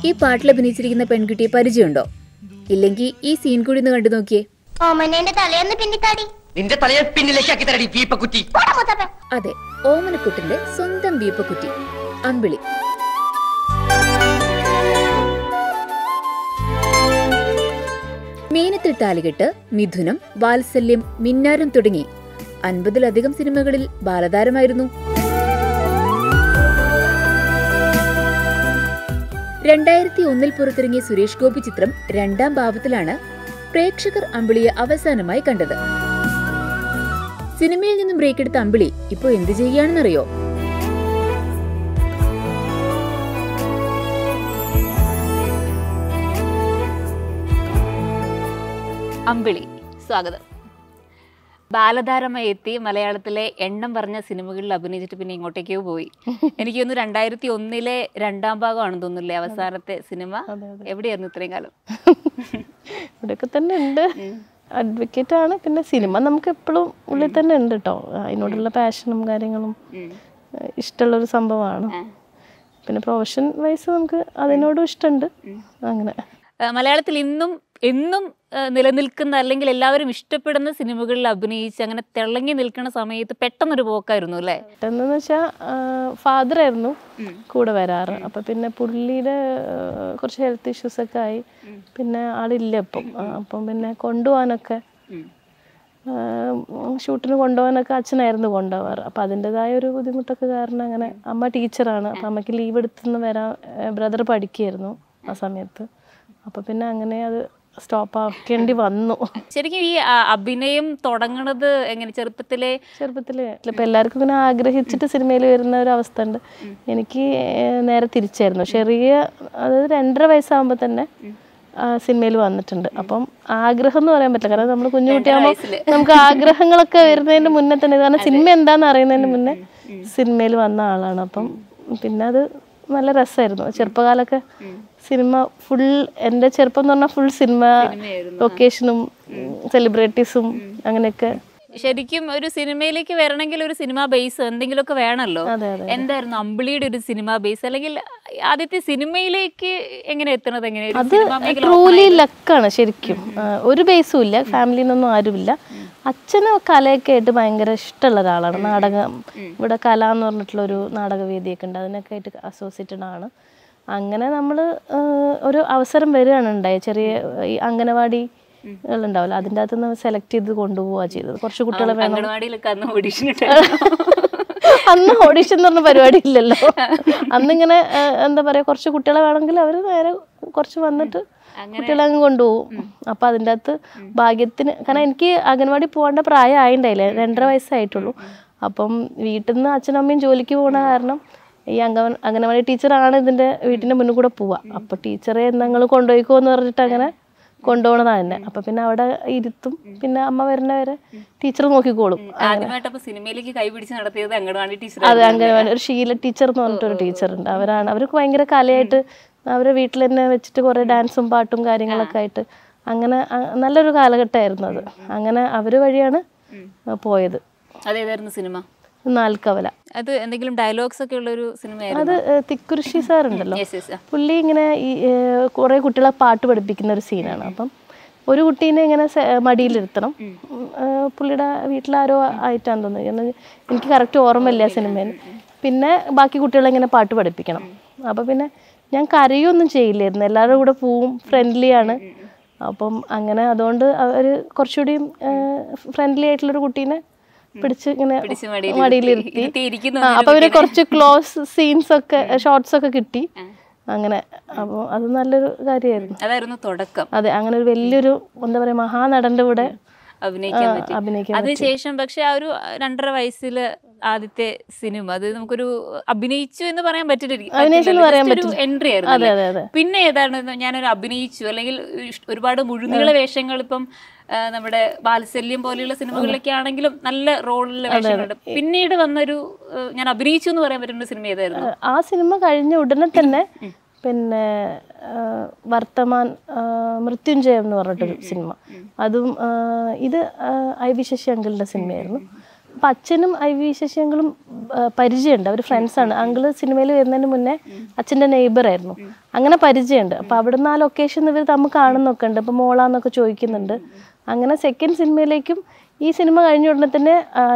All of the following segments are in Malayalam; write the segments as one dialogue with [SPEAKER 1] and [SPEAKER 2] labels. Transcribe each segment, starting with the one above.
[SPEAKER 1] ഈ പാട്ടിൽ അഭിനയിച്ചിരിക്കുന്ന പെൺകുട്ടിയെ പരിചയമുണ്ടോ ഇല്ലെങ്കിൽ ഈ സീൻ കൂടി ഒന്ന് കണ്ടു നോക്കിയേ
[SPEAKER 2] ഓമനേന്റെ തലേന്ന് പിന്നിത്താടി
[SPEAKER 3] നിന്റെ തലയെ പിന്നിലേക്കാക്കി തരടി പീപ്പക്കുറ്റി
[SPEAKER 2] പോടാ മൂത്തപ്പ
[SPEAKER 1] അതെ ഓമനക്കുട്ടിന്റെ സ്വന്തം വീപ്പക്കുട്ടി അമ്പിളി മീനത്തിൽ താലികെട്ട് മിഥുനം വാത്സല്യം മിന്നാരം തുടങ്ങി അൻപതിലധികം സിനിമകളിൽ ബാലതാരമായിരുന്നു രണ്ടായിരത്തി ഒന്നിൽ പുറത്തിറങ്ങിയ സുരേഷ് ഗോപി ചിത്രം രണ്ടാം ഭാവത്തിലാണ് പ്രേക്ഷകർ അമ്പിളിയെ അവസാനമായി കണ്ടത് സിനിമയിൽ നിന്നും ബ്രേക്ക് എടുത്ത അമ്പിളി ഇപ്പോൾ എന്ത് ചെയ്യുകയാണെന്നറിയോ
[SPEAKER 4] അമ്പിളി സ്വാഗതം ബാലതാരമായി എത്തി മലയാളത്തിലെ എണ്ണം പറഞ്ഞ സിനിമകളിൽ അഭിനയിച്ചിട്ട് പിന്നെ ഇങ്ങോട്ടേക്കോ പോയി എനിക്ക് തോന്നുന്നു രണ്ടായിരത്തി ഒന്നിലെ രണ്ടാം ഭാഗമാണെന്ന് തോന്നുന്നില്ലേ അവസാനത്തെ സിനിമ എവിടെയായിരുന്നു ഇത്രയും കാലം
[SPEAKER 5] ഇവിടെയൊക്കെ തന്നെ ഉണ്ട് അഡ്വക്കേറ്റ് ആണ് പിന്നെ സിനിമ നമുക്ക് എപ്പോഴും ഉള്ളിൽ തന്നെ ഉണ്ട് കേട്ടോ അതിനോടുള്ള പാഷനും കാര്യങ്ങളും ഏഹ് ഇഷ്ടമുള്ളൊരു സംഭവമാണ് പിന്നെ പ്രൊഫഷൻ വൈസ് നമുക്ക് അതിനോടും ഇഷ്ടമുണ്ട് അങ്ങനെ
[SPEAKER 4] ആ, മലയാളത്തിൽ ഇന്നും എന്നും ആ, നിലനിൽക്കുന്ന അല്ലെങ്കിൽ എല്ലാവരും ഇഷ്ടപ്പെടുന്ന സിനിമകളിൽ അഭിനയിച്ച് അങ്ങനെ തിളങ്ങി നിൽക്കുന്ന സമയത്ത് പെട്ടെന്നൊരു പോക്കായിരുന്നു അല്ലേ
[SPEAKER 5] പെട്ടെന്ന് വെച്ചാൽ ഫാദർ ആയിരുന്നു കൂടെ വരാറ് അപ്പം പിന്നെ പുള്ളിയുടെ ആ, കുറച്ച് ഹെൽത്ത് ഇഷ്യൂസ് ഒക്കെ ആയി പിന്നെ ആളില്ല ഇപ്പം ആ, അപ്പം പിന്നെ കൊണ്ടുപോകാനൊക്കെ ഷൂട്ടിന് കൊണ്ടുപോകാനൊക്കെ അച്ഛനായിരുന്നു കൊണ്ടുപോകാറ് അപ്പം അതിൻ്റെതായ ഒരു ബുദ്ധിമുട്ടൊക്കെ കാരണം അങ്ങനെ അമ്മ ടീച്ചറാണ് അപ്പം അമ്മയ്ക്ക് ലീവ് എടുത്തുനിന്ന് വരാൻ ബ്രദർ പഠിക്കുകയായിരുന്നു ആ സമയത്ത് അപ്പം പിന്നെ അങ്ങനെ അത് സ്റ്റോപ്പ് ആക്കേണ്ടി വന്നു
[SPEAKER 4] ശരിക്കും ഈ ആ, അഭിനയം തുടങ്ങണത് എങ്ങനെ ചെറുപ്പത്തിലെ
[SPEAKER 5] ചെറുപ്പത്തിൽ ഇപ്പം എല്ലാവർക്കും ഇങ്ങനെ ആഗ്രഹിച്ചിട്ട് സിനിമയിൽ വരുന്ന ഒരു അവസ്ഥ ഉണ്ട് എനിക്ക് ഏഹ്, നേരെ തിരിച്ചായിരുന്നു ചെറിയ അതായത് രണ്ടര വയസ്സാകുമ്പോൾ തന്നെ സിനിമയിൽ വന്നിട്ടുണ്ട് അപ്പം ആഗ്രഹം എന്ന് പറയാൻ പറ്റില്ല കാരണം നമ്മൾ കുഞ്ഞു കുട്ടിയാകുമ്പോൾ നമുക്ക് ആഗ്രഹങ്ങളൊക്കെ വരുന്നതിന് മുന്നേ തന്നെ കാരണം സിനിമ എന്താന്ന് അറിയുന്നതിന് മുന്നേ സിനിമയിൽ വന്ന ആളാണ് അപ്പം പിന്നെ അത് നല്ല രസമായിരുന്നു ചെറുപ്പകാലമൊക്കെ സിനിമ ഫുൾ എൻ്റെ ചെറുപ്പം എന്ന് പറഞ്ഞാൽ ഫുൾ സിനിമ ലൊക്കേഷനും സെലിബ്രിറ്റീസും അങ്ങനെയൊക്കെ
[SPEAKER 4] ശരിക്കും ഒരു സിനിമയിലേക്ക് വരണമെങ്കിൽ ഒരു സിനിമ ബേസ് എന്തെങ്കിലുമൊക്കെ വേണമല്ലോ
[SPEAKER 5] അതെ, അതെ.
[SPEAKER 4] എന്തായിരുന്നു അമ്പിളിയുടെ ഒരു സിനിമ ബേസ് അല്ലെങ്കിൽ ആദ്യത്തെ സിനിമയിലേക്ക് എങ്ങനെ എത്തണത് എങ്ങനെ ഒരു
[SPEAKER 5] അത്
[SPEAKER 4] സിനിമ മേഖല
[SPEAKER 5] ട്രൂലി ലക്കാണ് ശരിക്കും ആ, ഒരു ബേസും ഇല്ല ഫാമിലിയിൽ നിന്നൊന്നും ആരുമില്ല അച്ഛന് കലയൊക്കെ ആയിട്ട് ഭയങ്കര ഇഷ്ടമുള്ള ഒരാളാണ് നാടകം ഇവിടെ കല എന്ന് പറഞ്ഞിട്ടുള്ള ഒരു നാടകവേദിയൊക്കെ ഉണ്ട് അതിനൊക്കെ ആയിട്ട് അസോസിയേറ്റഡ് ആണ് അങ്ങനെ നമ്മൾ ഒരു അവസരം വരികയാണ് ഉണ്ടായത് ചെറിയ ഈ അംഗനവാടി ഉണ്ടാവില്ല അതിൻ്റെ അകത്ത് നിന്ന് സെലക്ട് ചെയ്ത് കൊണ്ടുപോവുക ചെയ്തത് കുറച്ച് കുട്ടികളെ വേണം
[SPEAKER 4] അംഗനവാടിയിലൊക്കെ അന്ന് ഓഡിഷൻ
[SPEAKER 5] അന്ന് ഓഡിഷൻ എന്ന് പറഞ്ഞ പരിപാടി ഇല്ലല്ലോ അന്നിങ്ങനെ ആ, എന്താ പറയാ കുറച്ച് കുട്ടികളെ വേണമെങ്കിൽ അവർ നേരെ കുറച്ച് വന്നിട്ട് കുട്ടികളെ അങ്ങ് കൊണ്ടുപോകും അപ്പൊ അതിൻ്റെ അകത്ത് ഭാഗ്യത്തിന് കാരണം എനിക്ക് അംഗൻവാടി പോകേണ്ട പ്രായം ആയിണ്ടായില്ല രണ്ടര വയസ്സായിട്ടുള്ളൂ അപ്പം വീട്ടിൽ നിന്ന് അച്ഛനും അമ്മയും ജോലിക്ക് പോകണ കാരണം ഈ അംഗ അംഗനവാടി ടീച്ചറാണ് ഇതിന്റെ വീട്ടിന്റെ മുന്നിൽ കൂടെ പോവാ അപ്പൊ ടീച്ചറെ നിങ്ങൾ കൊണ്ടുപോയിക്കോ എന്ന് പറഞ്ഞിട്ട് അങ്ങനെ കൊണ്ടുപോകണതാണ് എന്നെ അപ്പൊ പിന്നെ അവിടെ ഇരുത്തും പിന്നെ അമ്മ വരുന്നവരെ ടീച്ചർ നോക്കിക്കോളും
[SPEAKER 4] ആദ്യമായിട്ട് അപ്പൊ സിനിമയിലേക്ക് കൈപിടിച്ച് നടത്തിയത് അംഗനവാടി ടീച്ചർ
[SPEAKER 5] അതെ അംഗനവാടി ഒരു ഷീല ടീച്ചർ എന്ന് പറഞ്ഞിട്ടൊരു ടീച്ചറുണ്ട് അവരാണ് അവർക്ക് ഭയങ്കര കലയായിട്ട് അവരെ വീട്ടിൽ തന്നെ വെച്ചിട്ട് കുറേ ഡാൻസും പാട്ടും കാര്യങ്ങളൊക്കെ ആയിട്ട് അങ്ങനെ അ- നല്ലൊരു കാലഘട്ടമായിരുന്നു അത് അങ്ങനെ അവർ വഴിയാണ് പോയത്
[SPEAKER 4] അതേതായിരുന്നു സിനിമ
[SPEAKER 5] നാൽക്കവല
[SPEAKER 4] അത് എന്തെങ്കിലും ഡയലോഗ്സ് ഒക്കെ ഉള്ള ഒരു സിനിമയായിരുന്നു
[SPEAKER 5] അത് ഏഹ്, തിക്കുറിശി സാർ ഉണ്ടല്ലോ
[SPEAKER 4] യെസ് യെസ്
[SPEAKER 5] പുള്ളി ഇങ്ങനെ ഈ ഏഹ്, കുറേ കുട്ടികളെ പാട്ട് പഠിപ്പിക്കുന്ന ഒരു സീനാണ് അപ്പം ഒരു കുട്ടീനെ ഇങ്ങനെ സെ- മടിയിലിരുത്തണം ഉം, ഏഹ്, പുള്ളിയുടെ വീട്ടിലാരോ ആയിട്ടാന്ന് തോന്നുന്നത് കാരണം എനിക്ക് കറക്റ്റ് ഓർമ്മയില്ല സിനിമയിൽ പിന്നെ ബാക്കി കുട്ടികളെ ഇങ്ങനെ പാട്ട് പഠിപ്പിക്കണം അപ്പം പിന്നെ ഞാൻ കരയൊന്നും ചെയ്യില്ലായിരുന്നു എല്ലാവരുടെ കൂടെ പോവും ഫ്രണ്ട്ലി ആണ് അപ്പം അങ്ങനെ അതുകൊണ്ട് അവർ കുറച്ചുകൂടി ഫ്രണ്ട്ലി ആയിട്ടുള്ളൊരു കുട്ടീനെ പിടിച്ച് ഇങ്ങനെ
[SPEAKER 4] പിടിച്ച് മടിയിൽ
[SPEAKER 5] മടിയിലിരുത്തി
[SPEAKER 4] ഇരുത്തി ഇരിക്കുന്നു
[SPEAKER 5] ആ, അപ്പൊ പിന്നെ കുറച്ച് ക്ലോസ് സീൻസ് ഒക്കെ ഷോർട്സ് ഒക്കെ കിട്ടി അങ്ങനെ അപ്പോൾ അത് നല്ലൊരു കാര്യമായിരുന്നു
[SPEAKER 4] അതായിരുന്നു തുടക്കം
[SPEAKER 5] അതെ അങ്ങനെ ഒരു വലിയൊരു എന്താ പറയാ മഹാനടന്റെ കൂടെ
[SPEAKER 4] അഭിനയിക്കാൻ
[SPEAKER 5] ആ,
[SPEAKER 4] പറ്റി
[SPEAKER 5] അഭിനയിക്കാൻ
[SPEAKER 4] അതിനുശേഷം പക്ഷെ ആ ഒരു രണ്ടര വയസ്സില് ആദ്യത്തെ സിനിമ അത് നമുക്കൊരു അഭിനയിച്ചു എന്ന് പറയാൻ പറ്റില്ല
[SPEAKER 5] അഭിനയിച്ചു എന്ന് പറയാൻ
[SPEAKER 4] ഒരു എൻട്രി ആയിരുന്നു
[SPEAKER 5] അതെ
[SPEAKER 4] അല്ലേ?
[SPEAKER 5] അതെ അതെ
[SPEAKER 4] പിന്നെ ഏതാണ് ഞാനൊരു അഭിനയിച്ചു അല്ലെങ്കിൽ ഇഷ്- ഒരുപാട് മുഴുനീള വേഷങ്ങൾ ഇപ്പം ആ, നമ്മുടെ ബാലശല്യം പോലെയുള്ള സിനിമകളിലൊക്കെ ആണെങ്കിലും നല്ല റോളിലെ വേഷങ്ങളുണ്ട് പിന്നീട് വന്നൊരു ആ, ഞാൻ അഭിനയിച്ചു എന്ന് പറയാൻ പറ്റുന്ന ഒരു സിനിമ ഏതായിരുന്നു
[SPEAKER 5] ആ സിനിമ കഴിഞ്ഞ ഉടനെ തന്നെ പിന്നെ ആ, വർത്തമാൻ ആ, മൃത്യുഞ്ജയം എന്ന് പറഞ്ഞിട്ടൊരു സിനിമ അതും ആ, ഇത് ആ, ഐ വി ശശി അങ്കിളിന്റെ സിനിമയായിരുന്നു അപ്പം അച്ഛനും ഐ വി ശശിയങ്ങളും പരിചയമുണ്ട് അവർ ഫ്രണ്ട്സാണ് അങ്കിള് സിനിമയിൽ വരുന്നതിന് മുന്നേ അച്ഛൻ്റെ നെയ്ബറായിരുന്നു അങ്ങനെ പരിചയമുണ്ട് അപ്പം അവിടുന്ന് ആ ലൊക്കേഷൻ ഇവർ തമ്മിൽ കാണുന്നൊക്കെ ഉണ്ട് അപ്പം മോളാന്നൊക്കെ ചോദിക്കുന്നുണ്ട് അങ്ങനെ സെക്കൻഡ് സിനിമയിലേക്കും ഈ സിനിമ കഴിഞ്ഞ ഉടനെ തന്നെ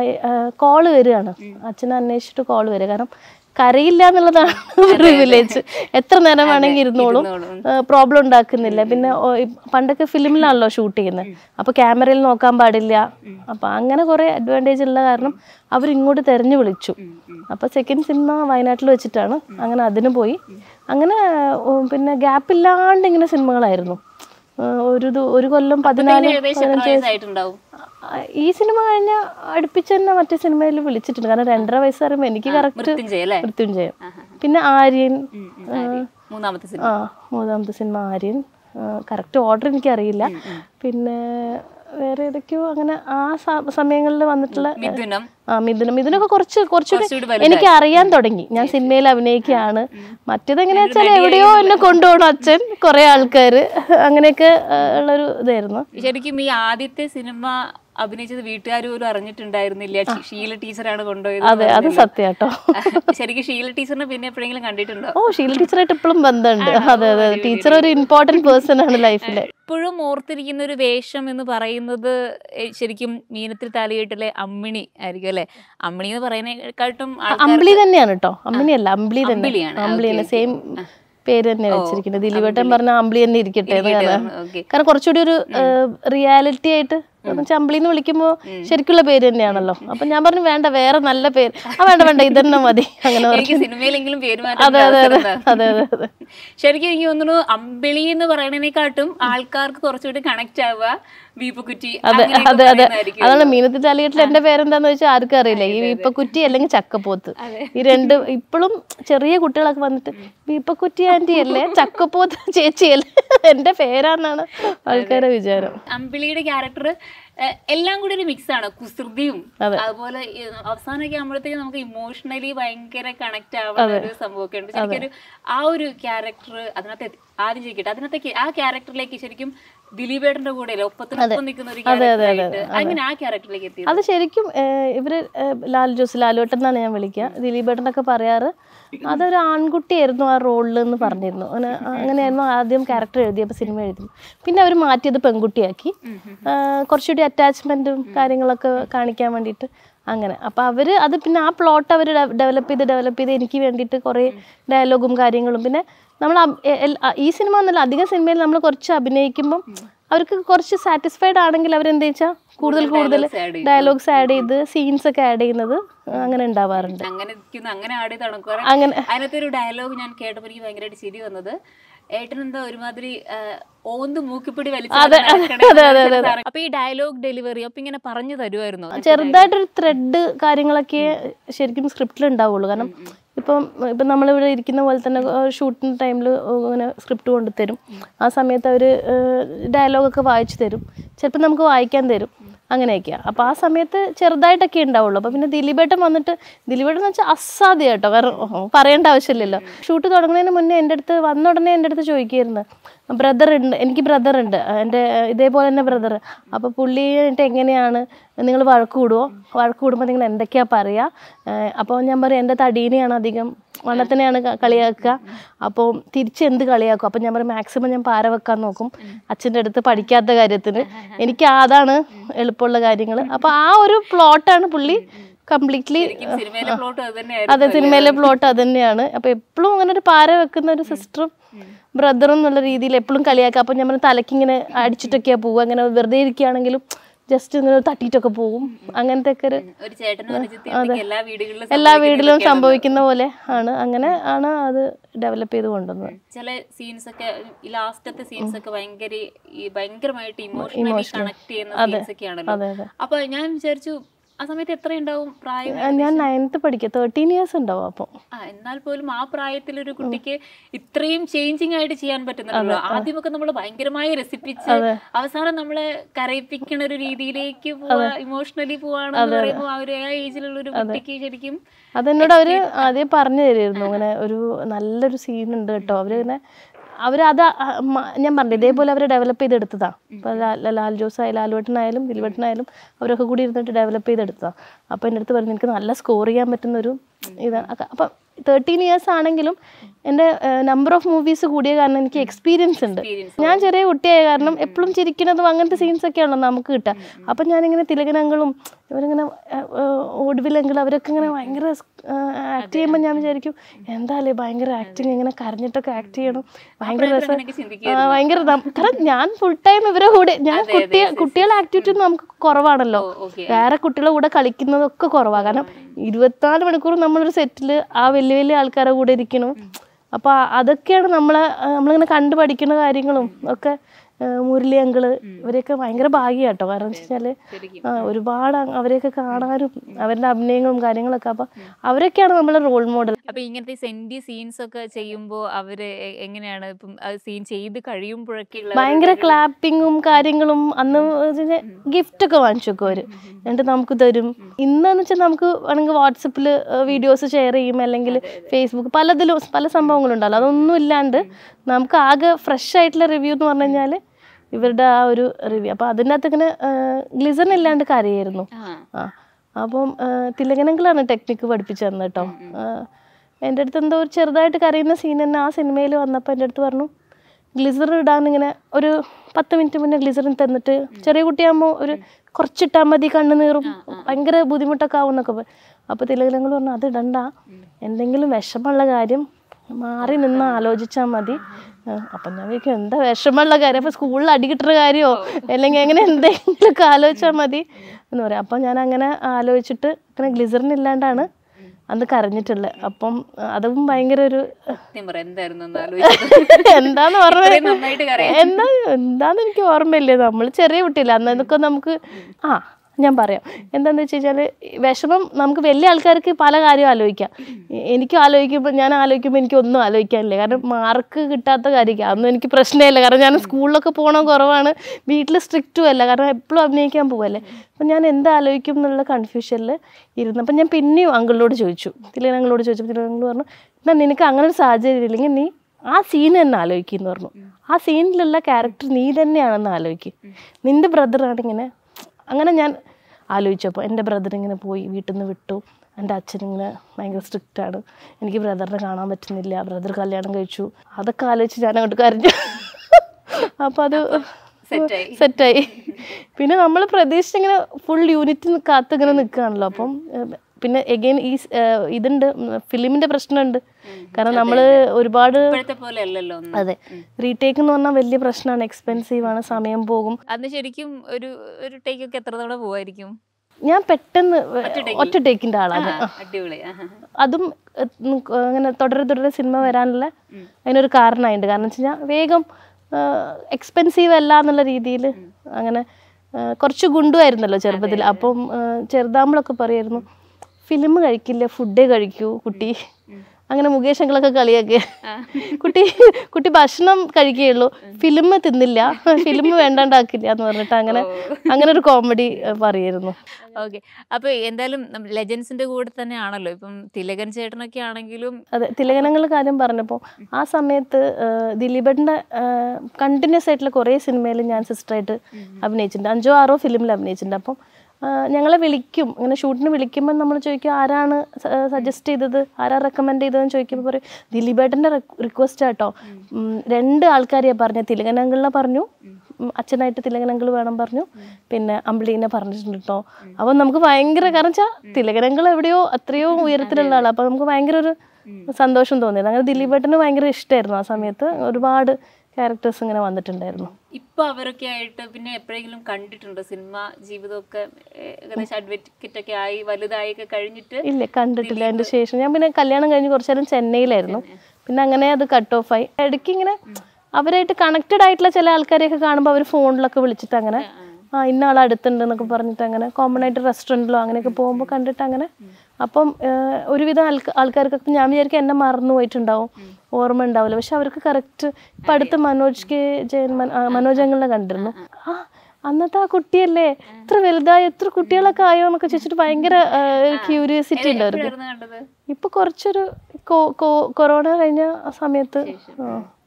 [SPEAKER 5] കോള് വരികയാണ് അച്ഛനെ അന്വേഷിച്ചിട്ട് കോള് വരിക കാരണം കരയില്ല എന്നുള്ളതാണ് പ്രിവിലേജ് എത്ര നേരം വേണമെങ്കിൽ ഇരുന്നോളും പ്രോബ്ലം ഉണ്ടാക്കുന്നില്ല പിന്നെ ഓ- ഈ പണ്ടൊക്കെ ഫിലിമിലാണല്ലോ ഷൂട്ട് ചെയ്യുന്നത് അപ്പോൾ ക്യാമറയിൽ നോക്കാൻ പാടില്ല അപ്പോൾ അങ്ങനെ കുറേ അഡ്വാൻറ്റേജ് ഉള്ള കാരണം അവർ ഇങ്ങോട്ട് തെരഞ്ഞു വിളിച്ചു അപ്പോൾ സെക്കൻഡ് സിനിമ വയനാട്ടിൽ വെച്ചിട്ടാണ് അങ്ങനെ അതിന് പോയി അങ്ങനെ ഉം, പിന്നെ ഗ്യാപ്പ് ഇല്ലാണ്ട് ഇങ്ങനെ സിനിമകളായിരുന്നു ഏഹ് ഒരു ദു- ഒരു കൊല്ലം പതിനാല്
[SPEAKER 4] ഏകദേശം എത്ര വയസ്സായിട്ടുണ്ടാവും
[SPEAKER 5] ആ, ഈ സിനിമ കഴിഞ്ഞ അടുപ്പിച്ച് തന്നെ മറ്റേ സിനിമയിൽ വിളിച്ചിട്ടുണ്ട് കാരണം രണ്ടര വയസ്സ് പറയുമ്പോൾ എനിക്ക് കറക്റ്റ്
[SPEAKER 4] മൃത്യുഞ്ജയ അല്ലേ
[SPEAKER 5] മൃത്യുഞ്ജയം പിന്നെ ആര്യൻ
[SPEAKER 4] ഉം, ഉം, ആര്യ. മൂന്നാമത്തെ സിനിമ
[SPEAKER 5] ആ മൂന്നാമത്തെ സിനിമ ആര്യൻ കറക്റ്റ് ഓർഡർ എനിക്കറിയില്ല പിന്നെ വേറെ ഏതൊക്കെയോ അങ്ങനെ ആ സ- സമയങ്ങളിൽ വന്നിട്ടുള്ള
[SPEAKER 4] മിഥുനം
[SPEAKER 5] ആ മിഥുനം മിഥുനൊക്കെ കുറച്ച് കുറച്ചുകൂടി
[SPEAKER 4] കുറച്ചുകൂടി വലുതായി.
[SPEAKER 5] എനിക്ക് അറിയാൻ തുടങ്ങി ഞാൻ സിനിമയിൽ അഭിനയിക്കുകയാണ് മറ്റേത് എങ്ങനെയാ വെച്ചാൽ എവിടെയോ എന്നെ കൊണ്ടുപോകണം അച്ഛൻ കുറെ ആൾക്കാര് അങ്ങനെയൊക്കെ ആ, ഉള്ളൊരു ഇതായിരുന്നു
[SPEAKER 4] ശരിക്കും ഈ ആദ്യത്തെ സിനിമ അഭിനയിച്ചത് വീട്ടുകാർ പോലും അറിഞ്ഞിട്ടുണ്ടായിരുന്നില്ല ഷീ- ഷീല ടീച്ചറാണ് കൊണ്ടുപോയത്
[SPEAKER 5] അതെ അത് സത്യാട്ടോ
[SPEAKER 4] ശരിക്കും ഷീല ടീച്ചറിനെ പിന്നെ എപ്പോഴെങ്കിലും കണ്ടിട്ടുണ്ടോ
[SPEAKER 5] ഓ ഷീല ടീച്ചറായിട്ട് ഇപ്പോഴും ബന്ധമുണ്ട് അതെ അതെ ടീച്ചർ ഒരു ഇമ്പോർട്ടന്റ് പേഴ്സൺ ആണ് ലൈഫില്
[SPEAKER 4] ഇപ്പോഴും ഓർത്തിരിക്കുന്ന ഒരു വേഷം എന്ന് പറയുന്നത് എ, ശരിക്കും മീനത്തിൽ താലികെട്ടിലെ അമ്മിണി ആയിരിക്കും അല്ലെ അമ്മിണി എന്ന് പറയുന്നതിനെക്കാട്ടും ആൾക്കാർക്ക്
[SPEAKER 5] അമ്പിളി തന്നെയാണ് കേട്ടോ അമ്മിണി അല്ല അമ്പിളി തന്നെ
[SPEAKER 4] അമ്പിളിയാണ്.
[SPEAKER 5] അമ്പിളി തന്നെ സെയിം പേര് തന്നെ വെച്ചിരിക്കുന്നത് ദിലീപേട്ടൻ പറഞ്ഞ അമ്പിളി തന്നെ ഇരിക്കട്ടെ എന്ന് കാരണം
[SPEAKER 4] ഓക്കെ
[SPEAKER 5] കാരണം കുറച്ചുകൂടി ഒരു റിയാലിറ്റി ആയിട്ട് ചമ്പിളി എന്ന് വിളിക്കുമ്പോ ശരിക്കുള്ള പേര് തന്നെയാണല്ലോ അപ്പൊ ഞാൻ പറഞ്ഞു വേണ്ട വേറെ നല്ല പേര് ആ വേണ്ട വേണ്ട ഇതന്നെ മതി അങ്ങനെ പറഞ്ഞു
[SPEAKER 4] എനിക്ക് സിനിമയിലെങ്കിലും പേര്
[SPEAKER 5] അതെ
[SPEAKER 4] മാറ്റാൻ
[SPEAKER 5] അതെ അതെ
[SPEAKER 4] അവസരം താ.
[SPEAKER 5] അതെ അതെ അതെ
[SPEAKER 4] ശരിക്കും എനിക്ക് തോന്നുന്നു അമ്പിളി എന്ന് പറയുന്നതിനെക്കാട്ടും ആൾക്കാർക്ക് കുറച്ചുകൂടി കണക്ട് ആവുക വീപ്പക്കുറ്റി
[SPEAKER 5] അതെ
[SPEAKER 4] അങ്ങനെയൊക്കെ
[SPEAKER 5] അതെ അതെ
[SPEAKER 4] പറയുന്നതായിരിക്കും.
[SPEAKER 5] അതാണ് മീനത്തി ചാലിയട്ടിൽ എന്റെ പേരെന്താന്ന് വെച്ചാൽ ആർക്കും അറിയില്ല ഈ വീപ്പക്കുറ്റി അല്ലെങ്കിൽ ചക്കപ്പോത്ത് ഈ രണ്ട് ഇപ്പോഴും ചെറിയ കുട്ടികളൊക്കെ വന്നിട്ട് വീപ്പക്കുറ്റി ആന്റി അല്ലേ ചക്കപ്പോത്ത് ചേച്ചിയല്ലേ എന്റെ പേരാന്നാണ് ആൾക്കാരുടെ വിചാരം
[SPEAKER 4] അമ്പിളിയുടെ ക്യാരക്ടർ എല്ലാം കൂടി ഒരു മിക്സ് ആണ് കുസൃതിയും അതുപോലെ ഈ അവസാനമൊക്കെ ആകുമ്പോഴത്തേക്ക് നമുക്ക് ഇമോഷണലി ഭയങ്കര കണക്ട് ആവുന്ന ഒരു സംഭവമൊക്കെ ഉണ്ട് ശരിക്കും ഒരു ആ ഒരു ക്യാരക്ടർ അതിനകത്ത് എത്തി- ആദ്യം ചോദിക്കട്ടെ അതിനകത്തേക്ക് ആ ക്യാരക്ടറിലേക്ക് ശരിക്കും ദിലീപേട്ടന്റെ കൂടെ ഒപ്പത്തിനൊപ്പം നിൽക്കുന്ന ഒരു ക്യാരക്ടറായിട്ട് അങ്ങനെ ആ ക്യാരക്ടറിലേക്ക് എത്തി
[SPEAKER 5] അത് ശരിക്കും ഏഹ്, ഇവര് ഏഹ്, ലാൽ ജോസ് ലാലുവേട്ടൻ എന്നാണ് ഞാൻ വിളിക്കുക ദിലീപേട്ടനൊക്കെ പറയാറ് അതൊരു ആൺകുട്ടിയായിരുന്നു ആ റോളിൽ എന്ന് പറഞ്ഞിരുന്നു അങ്ങനെ അങ്ങനെയായിരുന്നു ആദ്യം ക്യാരക്ടർ എഴുതിയപ്പോൾ സിനിമ എഴുതി പിന്നെ അവർ മാറ്റിയത് പെൺകുട്ടിയാക്കി ആഹ്, കുറച്ചുകൂടി അറ്റാച്ച്മെന്റും കാര്യങ്ങളൊക്കെ കാണിക്കാൻ വേണ്ടിയിട്ട് അങ്ങനെ അപ്പോൾ അവർ അത് പിന്നെ ആ പ്ലോട്ട് അവർ ഡെവലപ്പ് ചെയ്ത് ഡെവലപ്പ് ചെയ്ത് എനിക്ക് വേണ്ടിയിട്ട് കുറേ ഡയലോഗും കാര്യങ്ങളും പിന്നെ നമ്മൾ അബ്- എ- എൽ- അ- ഈ സിനിമ എന്നല്ല അധിക സിനിമയിൽ നമ്മൾ കുറച്ച് അഭിനയിക്കുമ്പം അവർക്ക് കുറച്ച് സാറ്റിസ്ഫൈഡ് ആണെങ്കിൽ അവരെന്താ വെച്ചാൽ കൂടുതൽ കൂടുതൽ
[SPEAKER 4] dialogues add ചെയ്യും.
[SPEAKER 5] ഡയലോഗ്സ് ആഡ് ചെയ്ത് സീൻസ് ഒക്കെ ആഡ് ചെയ്യുന്നത് അങ്ങനെ ഉണ്ടാവാറുണ്ട്
[SPEAKER 4] അങ്ങനെ ഇരിക്കുന്ന അങ്ങനെ ആടി തണുക്കുറെ
[SPEAKER 5] അങ്ങനെ
[SPEAKER 4] അതിനകത്ത് ഒരു ഡയലോഗ് ഞാൻ കേട്ടപ്പോൾ എനിക്ക് ഭയങ്കരമായിട്ട് ചിരി വന്നത് ഏട്ടൻ എന്താ ഒരുമാതിരി ആ, ഓന്ത് മൂക്കിപ്പിടി വലിച്ചു അപ്പൊ ഈ ഡയലോഗ് ഡെലിവറി അപ്പൊ ഇങ്ങനെ പറഞ്ഞു തരുമായിരുന്നു
[SPEAKER 5] ചെറുതായിട്ടൊരു ത്രെഡ് കാര്യങ്ങളൊക്കെ ശരിക്കും സ്ക്രിപ്റ്റിൽ ഉണ്ടാവുള്ളൂ കാരണം ഇപ്പം ഇപ്പം നമ്മളിവിടെ ഇരിക്കുന്ന പോലെ തന്നെ ഷൂട്ടിംഗ് ടൈമിൽ ഇങ്ങനെ സ്ക്രിപ്റ്റ് കൊണ്ടുതരും ആ സമയത്ത് അവർ ഡയലോഗൊക്കെ വായിച്ചു തരും ചിലപ്പോൾ നമുക്ക് വായിക്കാൻ തരും അങ്ങനെയൊക്കെയാണ് അപ്പോൾ ആ സമയത്ത് ചെറുതായിട്ടൊക്കെ ഉണ്ടാവുള്ളൂ അപ്പോൾ പിന്നെ ദിലീപേട്ടൻ വന്നിട്ട് ദിലീപേട്ടൻ എന്ന് വെച്ചാൽ അസാധ്യം കേട്ടോ കാരണം ഓ, പറയേണ്ട ആവശ്യമില്ലല്ലോ ഷൂട്ട് തുടങ്ങുന്നതിന് മുന്നേ എൻ്റെ അടുത്ത് വന്ന ഉടനെ എൻ്റെ അടുത്ത് ചോദിക്കുമായിരുന്നു ബ്രദർ ഉണ്ട് എനിക്ക് ബ്രദർ ഉണ്ട് എൻ്റെ ഇതേപോലെ തന്നെ ബ്രദർ അപ്പോൾ പുള്ളി എന്നിട്ട് എങ്ങനെയാണ് നിങ്ങൾ വഴക്ക് കൂടുമോ വഴക്ക് കൂടുമ്പോൾ നിങ്ങൾ എന്തൊക്കെയാ പറയുക അപ്പോൾ ഞാൻ പറയും എൻ്റെ തടീനെയാണ് അധികം വണ്ണത്തിനെയാണ് ക- കളിയാക്കുക അപ്പോൾ തിരിച്ച് എന്ത് കളിയാക്കും അപ്പോൾ ഞാൻ പറയും മാക്സിമം ഞാൻ പാര വെക്കാൻ നോക്കും അച്ഛൻ്റെ അടുത്ത് പഠിക്കാത്ത കാര്യത്തിന് എനിക്ക് അതാണ് എളുപ്പമുള്ള കാര്യങ്ങൾ അപ്പോൾ ആ ഒരു പ്ലോട്ടാണ് പുള്ളി കംപ്ലീറ്റ്ലി
[SPEAKER 4] സിനിമയിലെ പ്ലോട്ട് അത് തന്നെ
[SPEAKER 5] അതെ സിനിമയിലെ പ്ലോട്ട് അത് തന്നെയാണ് അപ്പൊ എപ്പോഴും അങ്ങനെ ഒരു പാര വെക്കുന്ന ഒരു സിസ്റ്ററും ബ്രദറും എന്നുള്ള രീതിയിൽ എപ്പോഴും കളിയാക്കുക അപ്പൊ ഞാൻ തലയ്ക്ക് ഇങ്ങനെ അടിച്ചിട്ടൊക്കെയാ പോവുക അങ്ങനെ വെറുതെ ഇരിക്കുകയാണെങ്കിലും ജസ്റ്റ് ഇങ്ങനെ തട്ടിയിട്ടൊക്കെ പോവും അങ്ങനത്തെ ഒക്കെ ഒരു
[SPEAKER 4] ഒരു ചേട്ടനും അനുജത്തിയും എല്ലാ വീടുകളിലും
[SPEAKER 5] എല്ലാ വീട്ടിലും സംഭവിക്കുന്ന പോലെ ആണ് അങ്ങനെ ആണ് അത് ഡെവലപ്പ് ചെയ്ത് കൊണ്ടുവന്നത്
[SPEAKER 4] ചില സീൻസ് ഒക്കെ ഈ ലാസ്റ്റത്തെ സീൻസ് ഒക്കെ ഭയങ്കര ഈ ഭയങ്കരമായിട്ട് ഇമോഷണലി കണക്ട് ചെയ്യുന്ന സീൻസ് ഒക്കെ ആണല്ലോ
[SPEAKER 5] അതെ അതെ
[SPEAKER 4] അപ്പൊ ഞാൻ വിചാരിച്ചു ആ സമയത്ത് എത്ര ഉണ്ടാവും പ്രായം
[SPEAKER 5] ആ, ഞാൻ നയൻത്ത് പഠിക്കുക തേർട്ടീൻ ഇയേഴ്സ് ഉണ്ടാവും അപ്പോൾ
[SPEAKER 4] ആ എന്നാൽ പോലും ആ പ്രായത്തിൽ ഒരു കുട്ടിക്ക് ഇത്രയും ചേഞ്ചിങ് ആയിട്ട് ചെയ്യാൻ പറ്റുന്നുണ്ടല്ലോ ആദ്യമൊക്കെ നമ്മൾ ഭയങ്കരമായി രസിപ്പിച്ച് അവസാനം നമ്മളെ കരയിപ്പിക്കണ ഒരു രീതിയിലേക്ക് പോവാ ഇമോഷണലി പോവാണെന്ന് പറയുമ്പോൾ ആ ഒരു ആ ഏജിലുള്ള ഒരു കുട്ടിക്ക് ശരിക്കും
[SPEAKER 5] അതെന്നോട് അവര് ആദ്യം പറഞ്ഞു തരുമായിരുന്നു ഇങ്ങനെ ഒരു നല്ലൊരു സീൻ ഉണ്ട് കേട്ടോ അവര് ഇങ്ങനെ അവർ അത് ഞാൻ പറഞ്ഞു ഇതേപോലെ അവർ ഡെവലപ്പ് ചെയ്തെടുത്തതാണ് ഇപ്പോൾ ലാൽ ജോസ് ആയാലും ലാലുവേട്ടനായാലും ദിൽവേട്ടനായാലും അവരൊക്കെ കൂടി ഇരുന്നിട്ട് ഡെവലപ്പ് ചെയ്തെടുത്തതാണ് അപ്പോൾ എൻ്റെ അടുത്ത് പറഞ്ഞു എനിക്ക് നല്ല സ്കോർ ചെയ്യാൻ പറ്റുന്നൊരു ഇതാണ് അക്ക- അപ്പം തേർട്ടീൻ ഇയേഴ്സ് ആണെങ്കിലും എൻ്റെ നമ്പർ ഓഫ് മൂവീസ് കൂടിയ കാരണം എനിക്ക് എക്സ്പീരിയൻസ് ഉണ്ട് ഞാൻ ചെറിയ കുട്ടിയായ കാരണം എപ്പോഴും ചിരിക്കുന്നതും അങ്ങനത്തെ സീൻസ് ഒക്കെയാണല്ലോ നമുക്ക് കിട്ടുക അപ്പം ഞാനിങ്ങനെ തിലകനങ്ങളും ഇവരിങ്ങനെ ഒടുവിലെങ്കിലും അവരൊക്കെ ഇങ്ങനെ ഭയങ്കര ആക്ട് ചെയ്യുമ്പോൾ ഞാൻ വിചാരിക്കും എന്തായാലും ഭയങ്കര ആക്ടിങ് ഇങ്ങനെ കരഞ്ഞിട്ടൊക്കെ ആക്ട് ചെയ്യണം ഭയങ്കര രസം ആ, ഭയങ്കര നം- കാരണം ഞാൻ ഫുൾ ടൈം ഇവരെ കൂടെ ഞാൻ കുട്ടിയെ കുട്ടികളെ ആക്ടിവിറ്റി ഒന്നും നമുക്ക് കുറവാണല്ലോ വേറെ കുട്ടികളെ കൂടെ കളിക്കുന്നതൊക്കെ കുറവാണ് കാരണം ഇരുപത്തിനാല് മണിക്കൂർ നമ്മളൊരു സെറ്റിൽ ആ വലിയ വലിയ ആൾക്കാരെ കൂടെ ഇരിക്കണം അപ്പൊ അതൊക്കെയാണ് നമ്മളെ ആ, നമ്മളിങ്ങനെ കണ്ടു പഠിക്കുന്ന കാര്യങ്ങളും ഒക്കെ ആ, മുരളി അങ്കിള് ഇവരെയൊക്കെ ഭയങ്കര ഭാഗ്യാട്ടോ കാരണം വെച്ച് കഴിഞ്ഞാല് ആ, ഒരുപാട് അ- അവരെയൊക്കെ കാണാനും അവരുടെ അഭിനയങ്ങളും കാര്യങ്ങളൊക്കെ അപ്പൊ അവരൊക്കെയാണ് നമ്മളെ റോൾ മോഡൽ
[SPEAKER 4] അപ്പൊ ഇങ്ങനത്തെ സെന്റി സീൻസ് ഒക്കെ ചെയ്യുമ്പോ അവര് എ- എങ്ങനെയാണ് ഇപ്പം സീൻ ചെയ്ത് കഴിയുമ്പോഴൊക്കെ ഉള്ള
[SPEAKER 5] ഭയങ്കര ക്ലാപ്പിങ്ങും കാര്യങ്ങളും അന്ന് ഗിഫ്റ്റ് ഒക്കെ വാങ്ങിച്ചു വെക്കും അവര് എന്നിട്ട് നമുക്ക് തരും ഇന്നെന്ന് വെച്ചാൽ നമുക്ക് വേണമെങ്കിൽ വാട്സപ്പിൽ വീഡിയോസ് ഷെയർ ചെയ്യും അല്ലെങ്കിൽ ഫേസ്ബുക്ക് പലതിലും പല സംഭവങ്ങളും ഉണ്ടല്ലോ അതൊന്നും ഇല്ലാണ്ട് നമുക്ക് ആകെ ഫ്രഷ് ആയിട്ടുള്ള റിവ്യൂ എന്ന് പറഞ്ഞു കഴിഞ്ഞാൽ ഇവരുടെ ആ ഒരു റിവ്യൂ അപ്പോൾ അതിൻ്റെ അകത്ത് ഇങ്ങനെ ഗ്ലിസൺ ഇല്ലാണ്ട് കരയായിരുന്നു ആ അപ്പം തിലകനങ്ങളാണ് ടെക്നിക്ക് പഠിപ്പിച്ചു തന്നത് കേട്ടോ എൻ്റെ അടുത്ത് എന്തോ ഒരു ചെറുതായിട്ട് കരയുന്ന സീൻ തന്നെ ആ സിനിമയിൽ വന്നപ്പോൾ എൻ്റെ അടുത്ത് പറഞ്ഞു ഗ്ലിസറിൻ ഇടാൻ ഇങ്ങനെ ഒരു പത്ത് മിനിറ്റ് മുന്നേ ഗ്ലിസറിൻ തന്നിട്ട് ചെറിയ കുട്ടിയാകുമ്പോൾ ഒരു കുറച്ചിട്ടാൽ മതി കണ്ണു നീറും ഭയങ്കര ബുദ്ധിമുട്ടൊക്കെ ആവും എന്നൊക്കെ പറയും അപ്പോൾ തിലകനങ്ങൾ പറഞ്ഞു അത് ഇടണ്ട എന്തെങ്കിലും വിഷമമുള്ള കാര്യം മാറി നിന്ന് ആലോചിച്ചാൽ മതി ആ, അപ്പം ഞാൻ വിചാരിക്കും എന്താ വിഷമമുള്ള കാര്യം അപ്പോൾ സ്കൂളിൽ അടി കിട്ടുന്ന കാര്യമോ അല്ലെങ്കിൽ അങ്ങനെ എന്തെങ്കിലുമൊക്കെ ആലോചിച്ചാൽ മതി എന്ന് പറയാം അപ്പം ഞാൻ അങ്ങനെ ആലോചിച്ചിട്ട് അങ്ങനെ ഗ്ലിസറിൻ ഇല്ലാണ്ടാണ് അന്ന് കരഞ്ഞിട്ടുള്ളത് അപ്പം അതും ഭയങ്കര ഒരു
[SPEAKER 4] സത്യം പറ എന്തായിരുന്നു ഒന്ന് ആലോചിച്ചത്
[SPEAKER 5] എന്താന്ന്
[SPEAKER 4] ഇത്രയും
[SPEAKER 5] പറഞ്ഞത്
[SPEAKER 4] നന്നായിട്ട് കരയാൻ.
[SPEAKER 5] എന്താ എന്താന്ന് എനിക്ക് ഓർമ്മയില്ലേ നമ്മൾ ചെറിയ കുട്ടിയില്ല അന്നൊക്കെ നമുക്ക് ആ ഞാൻ പറയാം എന്താന്ന് വെച്ച് കഴിഞ്ഞാല് വിഷമം നമുക്ക് വലിയ ആൾക്കാർക്ക് പല കാര്യം ആലോചിക്കാം എ- എനിക്കും ആലോചിക്കുമ്പോൾ ഞാൻ ആലോചിക്കുമ്പോൾ എനിക്ക് ഒന്നും ആലോചിക്കാനില്ല കാരണം മാർക്ക് കിട്ടാത്ത കാര്യമൊക്കെ അതൊന്നും എനിക്ക് പ്രശ്നമില്ല കാരണം ഞാൻ സ്കൂളിലൊക്കെ പോകണം കുറവാണ് വീട്ടിൽ സ്ട്രിക്റ്റും അല്ല കാരണം എപ്പോഴും അഭിനയിക്കാൻ പോവല്ലേ അപ്പം ഞാൻ എന്താ ആലോചിക്കും എന്നുള്ള കൺഫ്യൂഷനിൽ ഇരുന്നപ്പം ഞാൻ പിന്നെയും അങ്കിളിനോട് ചോദിച്ചു തിലകൻ അങ്കിളോട് ചോദിച്ചപ്പോൾ തിലകൻ അങ്കിൾ പറഞ്ഞു എന്നാൽ നിനക്ക് അങ്ങനെ ഒരു സാഹചര്യം ഇല്ലെങ്കിൽ നീ ആ സീൻ തന്നെ ആലോചിക്കുന്നു പറഞ്ഞു ആ സീനിലുള്ള ക്യാരക്ടർ നീ തന്നെയാണെന്ന് ആലോചിക്കും നിന്റെ ബ്രദറാണ് ഇങ്ങനെ അങ്ങനെ ഞാൻ ആലോചിച്ചപ്പോൾ എൻ്റെ ബ്രദർ ഇങ്ങനെ പോയി വീട്ടിൽ നിന്ന് വിട്ടു എൻ്റെ അച്ഛൻ ഇങ്ങനെ ഭയങ്കര സ്ട്രിക്റ്റ് ആണ് എനിക്ക് ബ്രദറിനെ കാണാൻ പറ്റുന്നില്ല ബ്രദർ കല്യാണം കഴിച്ചു അതൊക്കെ ആലോചിച്ച് ഞാൻ അങ്ങോട്ട് കരഞ്ഞു അപ്പോൾ അത്
[SPEAKER 4] സെറ്റായി
[SPEAKER 5] സെറ്റായി പിന്നെ നമ്മൾ പ്രതീക്ഷിച്ച് ഇങ്ങനെ ഫുൾ യൂണിറ്റ് കാത്ത് ഇങ്ങനെ നിൽക്കുകയാണല്ലോ അപ്പം ഏഹ്, പിന്നെ എഗെയിൻ ഈ സ്- ഏഹ്, ഇതുണ്ട് ഫിലിമിന്റെ പ്രശ്നമുണ്ട് കാരണം നമ്മൾ ഒരുപാട്
[SPEAKER 4] ഇപ്പോഴത്തെ പോലെ അല്ലല്ലോ ഒന്ന്
[SPEAKER 5] അതെ റീടേക്ക് എന്ന് പറഞ്ഞാൽ വലിയ പ്രശ്നമാണ് എക്സ്പെൻസീവ് ആണ് സമയം പോകും
[SPEAKER 4] അന്ന് ശരിക്കും ഒരു ഒരു ടേക്ക് ഒക്കെ എത്ര തവണ പോവായിരിക്കും
[SPEAKER 5] ഞാൻ പെട്ടെന്ന്
[SPEAKER 4] take
[SPEAKER 5] ഒറ്റ ടേക്കിന്റെ ആളാണ്
[SPEAKER 4] ആ, അടിപൊളി ആഹാ.
[SPEAKER 5] അതും ഏഹ്, ഉം, അങ്ങനെ തുടരെ തുടരെ സിനിമ വരാനുള്ള അതിനൊരു കാരണമായിട്ടുണ്ട് കാരണം വെച്ച് കഴിഞ്ഞാൽ വേഗം എക്സ്പെൻസീവ് അല്ല എന്നുള്ള രീതിയിൽ അങ്ങനെ ഏഹ്, കുറച്ച് ഗുണ്ടുമായിരുന്നല്ലോ ചെറുപ്പത്തിൽ അപ്പം ഏഹ്, ചെറുതാകുമ്പോഴൊക്കെ പറയായിരുന്നു ഫിലിം കഴിക്കില്ല ഫുഡേ കഴിക്കൂ കുട്ടി അങ്ങനെ മുകേഷ് അങ്കിളൊക്കെ കളിയാക്കി കുട്ടി കുട്ടി ഭക്ഷണം കഴിക്കുകയുള്ളൂ ഫിലിം തിന്നില്ല ഫിലിം വേണ്ടാണ്ടാക്കില്ല എന്ന് പറഞ്ഞിട്ട് അങ്ങനെ അങ്ങനെ ഒരു കോമഡി പറയായിരുന്നു
[SPEAKER 4] ഓക്കെ അപ്പൊ എന്തായാലും ലെജൻസിന്റെ കൂടെ തന്നെ ആണല്ലോ ഇപ്പം തിലകൻ ചേട്ടനൊക്കെ ആണെങ്കിലും
[SPEAKER 5] അതെ തിലകനങ്ങളുടെ കാര്യം പറഞ്ഞപ്പോൾ ആ സമയത്ത് ദിലീപേട്ടൻ്റെ കണ്ടിന്യൂസ് ആയിട്ടുള്ള കുറേ സിനിമയിൽ ഞാൻ സിസ്റ്ററായിട്ട് അഭിനയിച്ചിട്ടുണ്ട് അഞ്ചോ ആറോ ഫിലിമിൽ അഭിനയിച്ചിട്ടുണ്ട് അപ്പം ആ, ഞങ്ങളെ വിളിക്കും ഇങ്ങനെ ഷൂട്ടിന് വിളിക്കുമ്പോൾ നമ്മൾ ചോദിക്കും ആരാണ് സജസ്റ്റ് ചെയ്തത് ആരാ റെക്കമെൻഡ് ചെയ്തതെന്ന് ചോദിക്കുമ്പോൾ പറയും ദിലീപേട്ടൻ്റെ റിക്വസ്റ്റ് ആട്ടോ ഉം, രണ്ട് ആൾക്കാരെയാണ് പറഞ്ഞത് തിലകനങ്ങളിനെ പറഞ്ഞു ഉം, അച്ഛനായിട്ട് തിലകനങ്ങൾ വേണം പറഞ്ഞു പിന്നെ അമ്പിളീനെ പറഞ്ഞിട്ടുണ്ട് കേട്ടോ അപ്പം നമുക്ക് ഭയങ്കര കാരണം വെച്ചാൽ തിലകനങ്ങൾ എവിടെയോ അത്രയോ ഉയരത്തിലുള്ള ആളാണ് അപ്പം നമുക്ക് ഭയങ്കര ഒരു സന്തോഷം തോന്നിയത് അങ്ങനെ ദിലീപേട്ടന് ഭയങ്കര ഇഷ്ടമായിരുന്നു ആ സമയത്ത് ഒരുപാട് ക്യാരക്ടേഴ്സ് ഇങ്ങനെ വന്നിട്ടുണ്ടായിരുന്നു
[SPEAKER 4] ഇപ്പൊ അവരൊക്കെ ആയിട്ട് പിന്നെ എപ്പോഴെങ്കിലും കണ്ടിട്ടുണ്ടോ സിനിമ ജീവിതമൊക്കെ ഏഹ്, ഏകദേശം അഡ്വക്കേറ്റ് ഒക്കെ ആയി വലുതായൊക്കെ കഴിഞ്ഞിട്ട്
[SPEAKER 5] ഇല്ല കണ്ടിട്ടില്ല അതിന്റെ ശേഷം ഞാൻ പിന്നെ കല്യാണം കഴിഞ്ഞ് കുറച്ചു നേരം ചെന്നൈയിലായിരുന്നു പിന്നെ അങ്ങനെ അത് കട്ട് ഓഫ് ആയി ഇടയ്ക്ക് ഇങ്ങനെ അവരായിട്ട് കണക്റ്റഡ് ആയിട്ടുള്ള ചില ആൾക്കാരെയൊക്കെ കാണുമ്പോൾ അവർ ഫോണിലൊക്കെ വിളിച്ചിട്ട് അങ്ങനെ ആ ഇന്ന ആൾ അടുത്തുണ്ട് എന്നൊക്കെ പറഞ്ഞിട്ട് അങ്ങനെ കോമൺ ആയിട്ട് റെസ്റ്റോറൻറ്റിലോ അങ്ങനെയൊക്കെ പോകുമ്പോൾ കണ്ടിട്ട് അങ്ങനെ അപ്പം ഏഹ്, ഒരുവിധം ആൾക്ക- ആൾക്കാർക്കൊക്കെ ഞാൻ വിചാരിക്കും എന്നെ മറന്നു പോയിട്ടുണ്ടാവും ഓർമ്മ ഉണ്ടാവില്ല പക്ഷെ അവർക്ക് കറക്റ്റ് ഇപ്പം അടുത്ത് മനോജ് കെ ജയൻ മൻ- ആ, മനോജ് അങ്കിളിനെ കണ്ടിരുന്നു ആ അന്നത്തെ ആ കുട്ടിയല്ലേ ഇത്ര വലുതായി എത്ര കുട്ടികളൊക്കെ ആയോ എന്നൊക്കെ ചോദിച്ചിട്ട് ഭയങ്കര ക്യൂരിയോസിറ്റി ഉണ്ട് അവർക്ക്
[SPEAKER 4] എപ്പോഴായിരുന്നു കണ്ടത്
[SPEAKER 5] ഇപ്പൊ കുറച്ചൊരു കൊ- കൊ- കൊറോണ കഴിഞ്ഞ ആ സമയത്ത് ആ,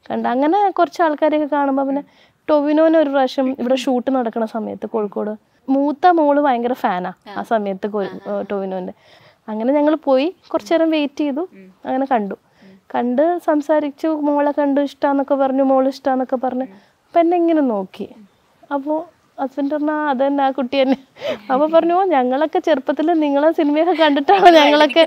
[SPEAKER 5] കണ്ട് അങ്ങനെ കുറച്ച് ആൾക്കാരെയൊക്കെ കാണുമ്പോൾ പിന്നെ ടൊവിനോന് ഒരു പ്രാവശ്യം ഇവിടെ ഷൂട്ട് നടക്കുന്ന സമയത്ത് കോഴിക്കോട് മൂത്ത മോള് ഭയങ്കര ഫാനാ ആ സമയത്ത് കൊ- ഏഹ് ടൊവിനോന്റെ അങ്ങനെ ഞങ്ങൾ പോയി കുറച്ചു നേരം വെയിറ്റ് ചെയ്തു അങ്ങനെ കണ്ടു കണ്ട് സംസാരിച്ചു മോളെ കണ്ടു ഇഷ്ടാന്നൊക്കെ പറഞ്ഞു മോള് ഇഷ്ടാന്നൊക്കെ പറഞ്ഞു അപ്പം എന്നെ ഇങ്ങനെ നോക്കി അപ്പോൾ ഹസ്ബൻഡ് പറഞ്ഞാൽ അത് തന്നെ ആ കുട്ടി തന്നെ അപ്പോൾ പറഞ്ഞു "ഓ, ഞങ്ങളൊക്കെ ചെറുപ്പത്തിൽ നിങ്ങളെ സിനിമയൊക്കെ കണ്ടിട്ടാണ് ഞങ്ങളൊക്കെ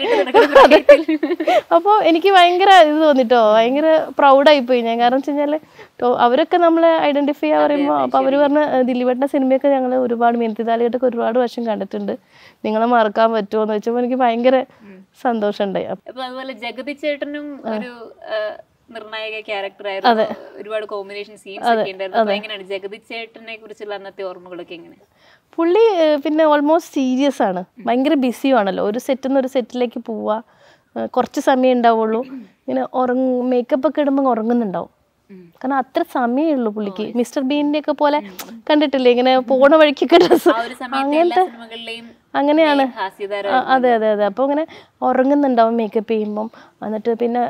[SPEAKER 5] അപ്പോൾ എനിക്ക് ഭയങ്കര ഇത് തോന്നിട്ടോ ഭയങ്കര പ്രൗഡായി പോയി ഞാൻ കാരണം വെച്ച് കഴിഞ്ഞാൽ അവരൊക്കെ നമ്മളെ ഐഡന്റിഫൈ ചെയ്യാൻ പറയുമ്പോൾ അപ്പോൾ അവർ പറഞ്ഞ ദിലീപേട്ടൻ്റെ സിനിമയൊക്കെ ഞങ്ങൾ ഒരുപാട് മീനത്തിതാലിയായിട്ടൊക്കെ ഒരുപാട് വർഷം കണ്ടിട്ടുണ്ട് നിങ്ങളെ മറക്കാൻ പറ്റുമോ എന്ന് വെച്ചപ്പോൾ എനിക്ക് ഭയങ്കര സന്തോഷമുണ്ടായി
[SPEAKER 4] അപ്പൊ അതുപോലെ ജഗതി ചേട്ടനും ഒരു ആ, നിർണായക ക്യാരക്ടർ ആയിരുന്നു ഒരുപാട് കോമ്പിനേഷൻ സീൻസ് ഒക്കെ ഉണ്ടായിരുന്നു അപ്പൊ എങ്ങനെയാണ് ജഗതി ചേട്ടനെ കുറിച്ചുള്ള അന്നത്തെ ഓർമ്മകളൊക്കെ എങ്ങനെ
[SPEAKER 5] പുള്ളി ഏഹ്, പിന്നെ ഓൾമോസ്റ്റ് സീരിയസ് ആണ് ഭയങ്കര ബിസിയും ആണല്ലോ ഒരു സെറ്റിൽ നിന്ന് ഒരു സെറ്റിലേക്ക് പോവുക ഏഹ്, കുറച്ച് സമയം ഉണ്ടാവുള്ളൂ ഇങ്ങനെ ഉറങ്ങ മേക്കപ്പ് ഒക്കെ ഇടുമ്പോൾ ഉറങ്ങുന്നുണ്ടാവും കാരണം അത്ര സമയമേ ഉള്ളൂ പുള്ളിക്ക് മിസ്റ്റർ ബീനിന്റെ ഒക്കെ പോലെ കണ്ടിട്ടില്ലേ ഇങ്ങനെ പോണ വഴിക്കൊക്കെ ഡ്രസ്സ്
[SPEAKER 4] ആ ഒരു സമയത്ത് എല്ലാ സിനിമകളിലെയും
[SPEAKER 5] അങ്ങനെയാണ്
[SPEAKER 4] ഹാസ്യതാരം
[SPEAKER 5] ആ, അതെ അതെ അതെ അപ്പോൾ ഇങ്ങനെ ഉറങ്ങുന്നുണ്ടാവും മേക്കപ്പ് ചെയ്യുമ്പം എന്നിട്ട് പിന്നെ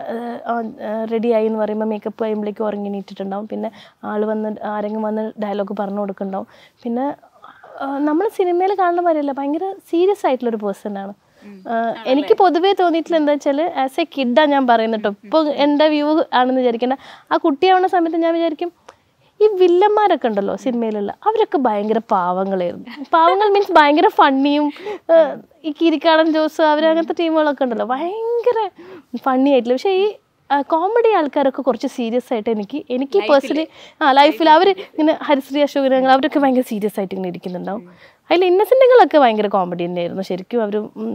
[SPEAKER 5] റെഡി ആയി എന്ന് പറയുമ്പോൾ മേക്കപ്പ് കഴിയുമ്പോഴേക്കും ഉറങ്ങി എണീറ്റിട്ടുണ്ടാവും പിന്നെ ആൾ വന്ന് ആരെങ്കിലും വന്ന് ഡയലോഗ് പറഞ്ഞു കൊടുക്കുന്നുണ്ടാവും പിന്നെ നമ്മൾ സിനിമയിൽ കാണുന്ന മാതിരിയല്ല ഭയങ്കര സീരിയസ് ആയിട്ടുള്ളൊരു പേഴ്സൺ ആണ് ആ, എനിക്ക് പൊതുവേ തോന്നിയിട്ടില്ല എന്താ വെച്ചാൽ ആസ് എ കിഡാ ഞാൻ പറയുന്നത് കേട്ടോ ഇപ്പോൾ എൻ്റെ വ്യൂ ആണെന്ന് വിചാരിക്കേണ്ട ആ കുട്ടിയാവുന്ന സമയത്ത് ഞാൻ വിചാരിക്കും ഈ വില്ലന്മാരൊക്കെ ഉണ്ടല്ലോ സിനിമയിലുള്ള അവരൊക്കെ ഭയങ്കര പാവങ്ങളായിരുന്നു പാവങ്ങൾ മീൻസ് ഭയങ്കര ഫണ്ണിയും ഈ കിരിക്കാടൻ ജോസ് അവർ അങ്ങനത്തെ ടീമുകളൊക്കെ ഉണ്ടല്ലോ ഭയങ്കര ഫണ്ണി ആയിട്ടില്ല പക്ഷേ ഈ കോമഡി ആൾക്കാരൊക്കെ കുറച്ച് സീരിയസ് ആയിട്ട് എനിക്ക് എനിക്ക് പേഴ്സണലി ആ ലൈഫിൽ അവർ ഇങ്ങനെ ഹരിശ്രീ അശോകൻ ഞങ്ങൾ അവരൊക്കെ ഭയങ്കര സീരിയസ് ആയിട്ട് ഇങ്ങനെ ഇരിക്കുന്നുണ്ടാവും അതിൽ ഇന്നസെൻറ്റുകളൊക്കെ ഭയങ്കര കോമഡി തന്നെയായിരുന്നു ശരിക്കും അവർ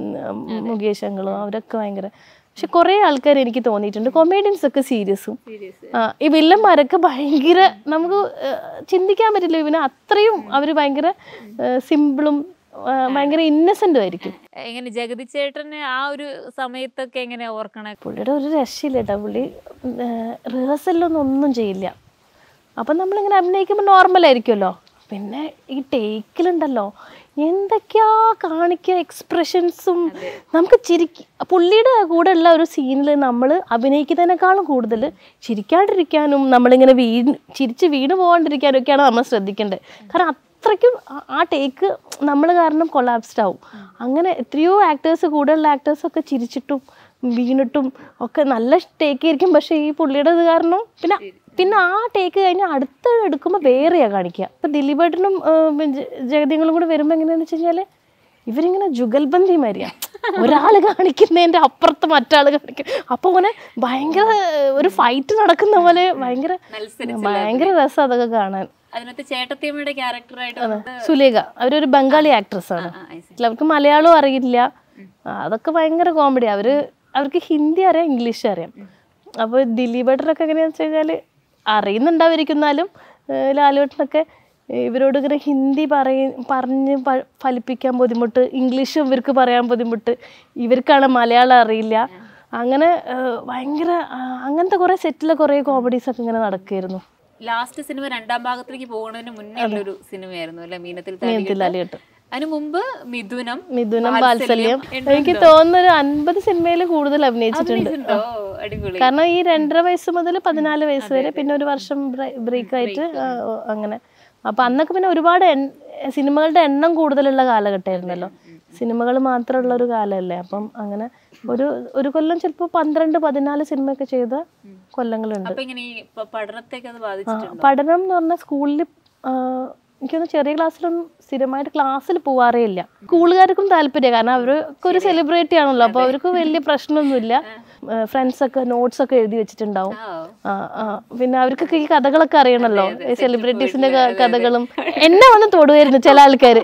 [SPEAKER 5] മുകേഷ് അങ്ങളും അവരൊക്കെ ഭയങ്കര പക്ഷെ കുറേ ആൾക്കാർ എനിക്ക് തോന്നിയിട്ടുണ്ട് കൊമേഡിയൻസ് ഒക്കെ സീരിയസും ആ ഈ വില്ലന്മാരൊക്കെ ഭയങ്കര നമുക്ക് ഏഹ്, ചിന്തിക്കാൻ പറ്റില്ല ഇവന് അത്രയും അവർ ഭയങ്കര സിമ്പിളും ഭയങ്കര ഇന്നസെന്റും ആയിരിക്കും
[SPEAKER 4] എങ്ങനെ ജഗതി ചേട്ടന് ആ ഒരു സമയത്തൊക്കെ എങ്ങനെ ഓർക്കണേ
[SPEAKER 5] പുള്ളിയുടെ ഒരു രക്ഷയില്ല കേട്ടോ പുള്ളി റിഹേഴ്സലൊന്നും ഒന്നും ചെയ്യില്ല അപ്പം നമ്മളിങ്ങനെ അഭിനയിക്കുമ്പോൾ നോർമൽ ആയിരിക്കുമല്ലോ പിന്നെ ഈ ടേക്കിലുണ്ടല്ലോ എന്തൊക്കെയാ കാണിക്കുക എക്സ്പ്രഷൻസും നമുക്ക് ചിരിക്ക പുള്ളിയുടെ കൂടെ ഉള്ള ഒരു സീനിൽ നമ്മൾ അഭിനയിക്കുന്നതിനേക്കാളും കൂടുതൽ ചിരിക്കാണ്ടിരിക്കാനും നമ്മളിങ്ങനെ വീണ് ചിരിച്ച് വീണ് പോകാണ്ടിരിക്കാനും ഒക്കെയാണ് നമ്മൾ ശ്രദ്ധിക്കേണ്ടത് കാരണം അത്രയ്ക്കും ആ- ആ ടേക്ക് നമ്മൾ കാരണം കൊളാപ്സ്ഡ് ആവും അങ്ങനെ എത്രയോ ആക്ടേഴ്സ് കൂടെയുള്ള ആക്ടേഴ്സൊക്കെ ചിരിച്ചിട്ടും വീണിട്ടും ഒക്കെ നല്ല ടേക്ക് ആയിരിക്കും പക്ഷേ ഈ പുള്ളിയുടെ ഇത് കാരണം പിന്നെ പിന്നെ ആ ടേക്ക് കഴിഞ്ഞ് അടുത്ത എടുക്കുമ്പോൾ വേറെയാ കാണിക്കുക ഇപ്പം ദിലീപേട്ടനും ജഗതികളും കൂടെ വരുമ്പോൾ എങ്ങനെയാന്ന് വെച്ച് കഴിഞ്ഞാൽ ഇവരിങ്ങനെ ജുഗൽബന്ദി മാതിരിയാ ഒരാൾ കാണിക്കുന്നതിൻ്റെ അപ്പുറത്ത് മറ്റാൾ കാണിക്കും അപ്പോൾ ഇങ്ങനെ ഭയങ്കര ഒരു ഫൈറ്റ് നടക്കുന്ന പോലെ ഭയങ്കര ഭയങ്കര രസം അതൊക്കെ കാണാൻ
[SPEAKER 4] അതിനകത്ത് ചേട്ടത്തിയമ്മയുടെ ക്യാരക്ടറായിട്ട്
[SPEAKER 5] സുലേഖ അവരൊരു ബംഗാളി ആക്ട്രസ് ആണ് അവർക്ക് മലയാളവും അറിയില്ല ആ, അതൊക്കെ ഭയങ്കര കോമഡി അവര് അവർക്ക് ഹിന്ദി അറിയാം ഇംഗ്ലീഷ് അറിയാം അപ്പോൾ ദിലീപേട്ടനൊക്കെ എങ്ങനെയാന്ന് വെച്ച് കഴിഞ്ഞാൽ അറിയുന്നുണ്ടാവുമായിരിക്കുന്നാലും ലാലുവേട്ടനൊക്കെ ഇവരോട് ഇങ്ങനെ ഹിന്ദി പറയ പറഞ്ഞ് പ- ഫലിപ്പിക്കാൻ ബുദ്ധിമുട്ട് ഇംഗ്ലീഷ് ഇവർക്ക് പറയാൻ ബുദ്ധിമുട്ട് ഇവർക്കാണ് മലയാളം അറിയില്ല അങ്ങനെ ആ, ഭയങ്കര ആ, അങ്ങനത്തെ കുറേ സെറ്റിലെ കുറേ കോമഡീസ് ഒക്കെ ഇങ്ങനെ നടക്കുമായിരുന്നു
[SPEAKER 4] ലാസ്റ്റ് സിനിമ രണ്ടാം ഭാഗത്തേക്ക് പോകുന്നതിന് മുന്നേ ഉള്ളൊരു സിനിമയായിരുന്നു അല്ലെ മീനത്തിൽ
[SPEAKER 5] മീനത്തിൽ ലാലേട്ടൻ.
[SPEAKER 4] അതിനു മുമ്പ് മിഥുനം
[SPEAKER 5] മിഥുനം വാത്സല്യം എനിക്ക് തോന്നുന്നു ഒരു അൻപത് സിനിമയിൽ കൂടുതൽ അഭിനയിച്ചിട്ടുണ്ട്
[SPEAKER 4] ഉണ്ടോ അടിപൊളി
[SPEAKER 5] കാരണം ഈ രണ്ടര വയസ്സ് മുതൽ പതിനാല് വയസ്സ് വരെ പിന്നെ ഒരു വർഷം ബ്രേക്ക് ആയിട്ട് ആ, ഓ, അങ്ങനെ അപ്പൊ അന്നൊക്കെ പിന്നെ ഒരുപാട് എൺ- സിനിമകളുടെ എണ്ണം കൂടുതലുള്ള കാലഘട്ടമായിരുന്നല്ലോ സിനിമകൾ മാത്രമുള്ള ഒരു കാലമല്ലേ അപ്പം അങ്ങനെ ഒരു ഒരു കൊല്ലം ചിലപ്പോൾ പന്ത്രണ്ട് പതിനാല് സിനിമയൊക്കെ ചെയ്ത കൊല്ലങ്ങളുണ്ട്
[SPEAKER 4] അപ്പൊ ഇങ്ങനെ ഈ പ- പഠനത്തേക്ക് അത് ബാധിച്ചിട്ടുണ്ട്
[SPEAKER 5] പഠനം എന്ന് പറഞ്ഞാൽ സ്കൂളിൽ എനിക്കൊന്ന് ചെറിയ ക്ലാസ്സിലൊന്നും സ്ഥിരമായിട്ട് ക്ലാസ്സിൽ പോവാറേ ഇല്ല സ്കൂളുകാർക്കും താല്പര്യം കാരണം അവർക്ക് ഒരു സെലിബ്രിറ്റി ആണല്ലോ അപ്പോൾ അവർക്ക് വലിയ പ്രശ്നമൊന്നുമില്ല ഫ്രണ്ട്സ് ഒക്കെ നോട്ട്സ് ഒക്കെ എഴുതി വെച്ചിട്ടുണ്ടാവും ആ, ആ. പിന്നെ അവർക്കൊക്കെ ഈ കഥകളൊക്കെ അറിയണല്ലോ സെലിബ്രിറ്റീസിന്റെ കഥകളും എന്നെ വന്ന് തൊടുമായിരുന്നു ചില ആൾക്കാർ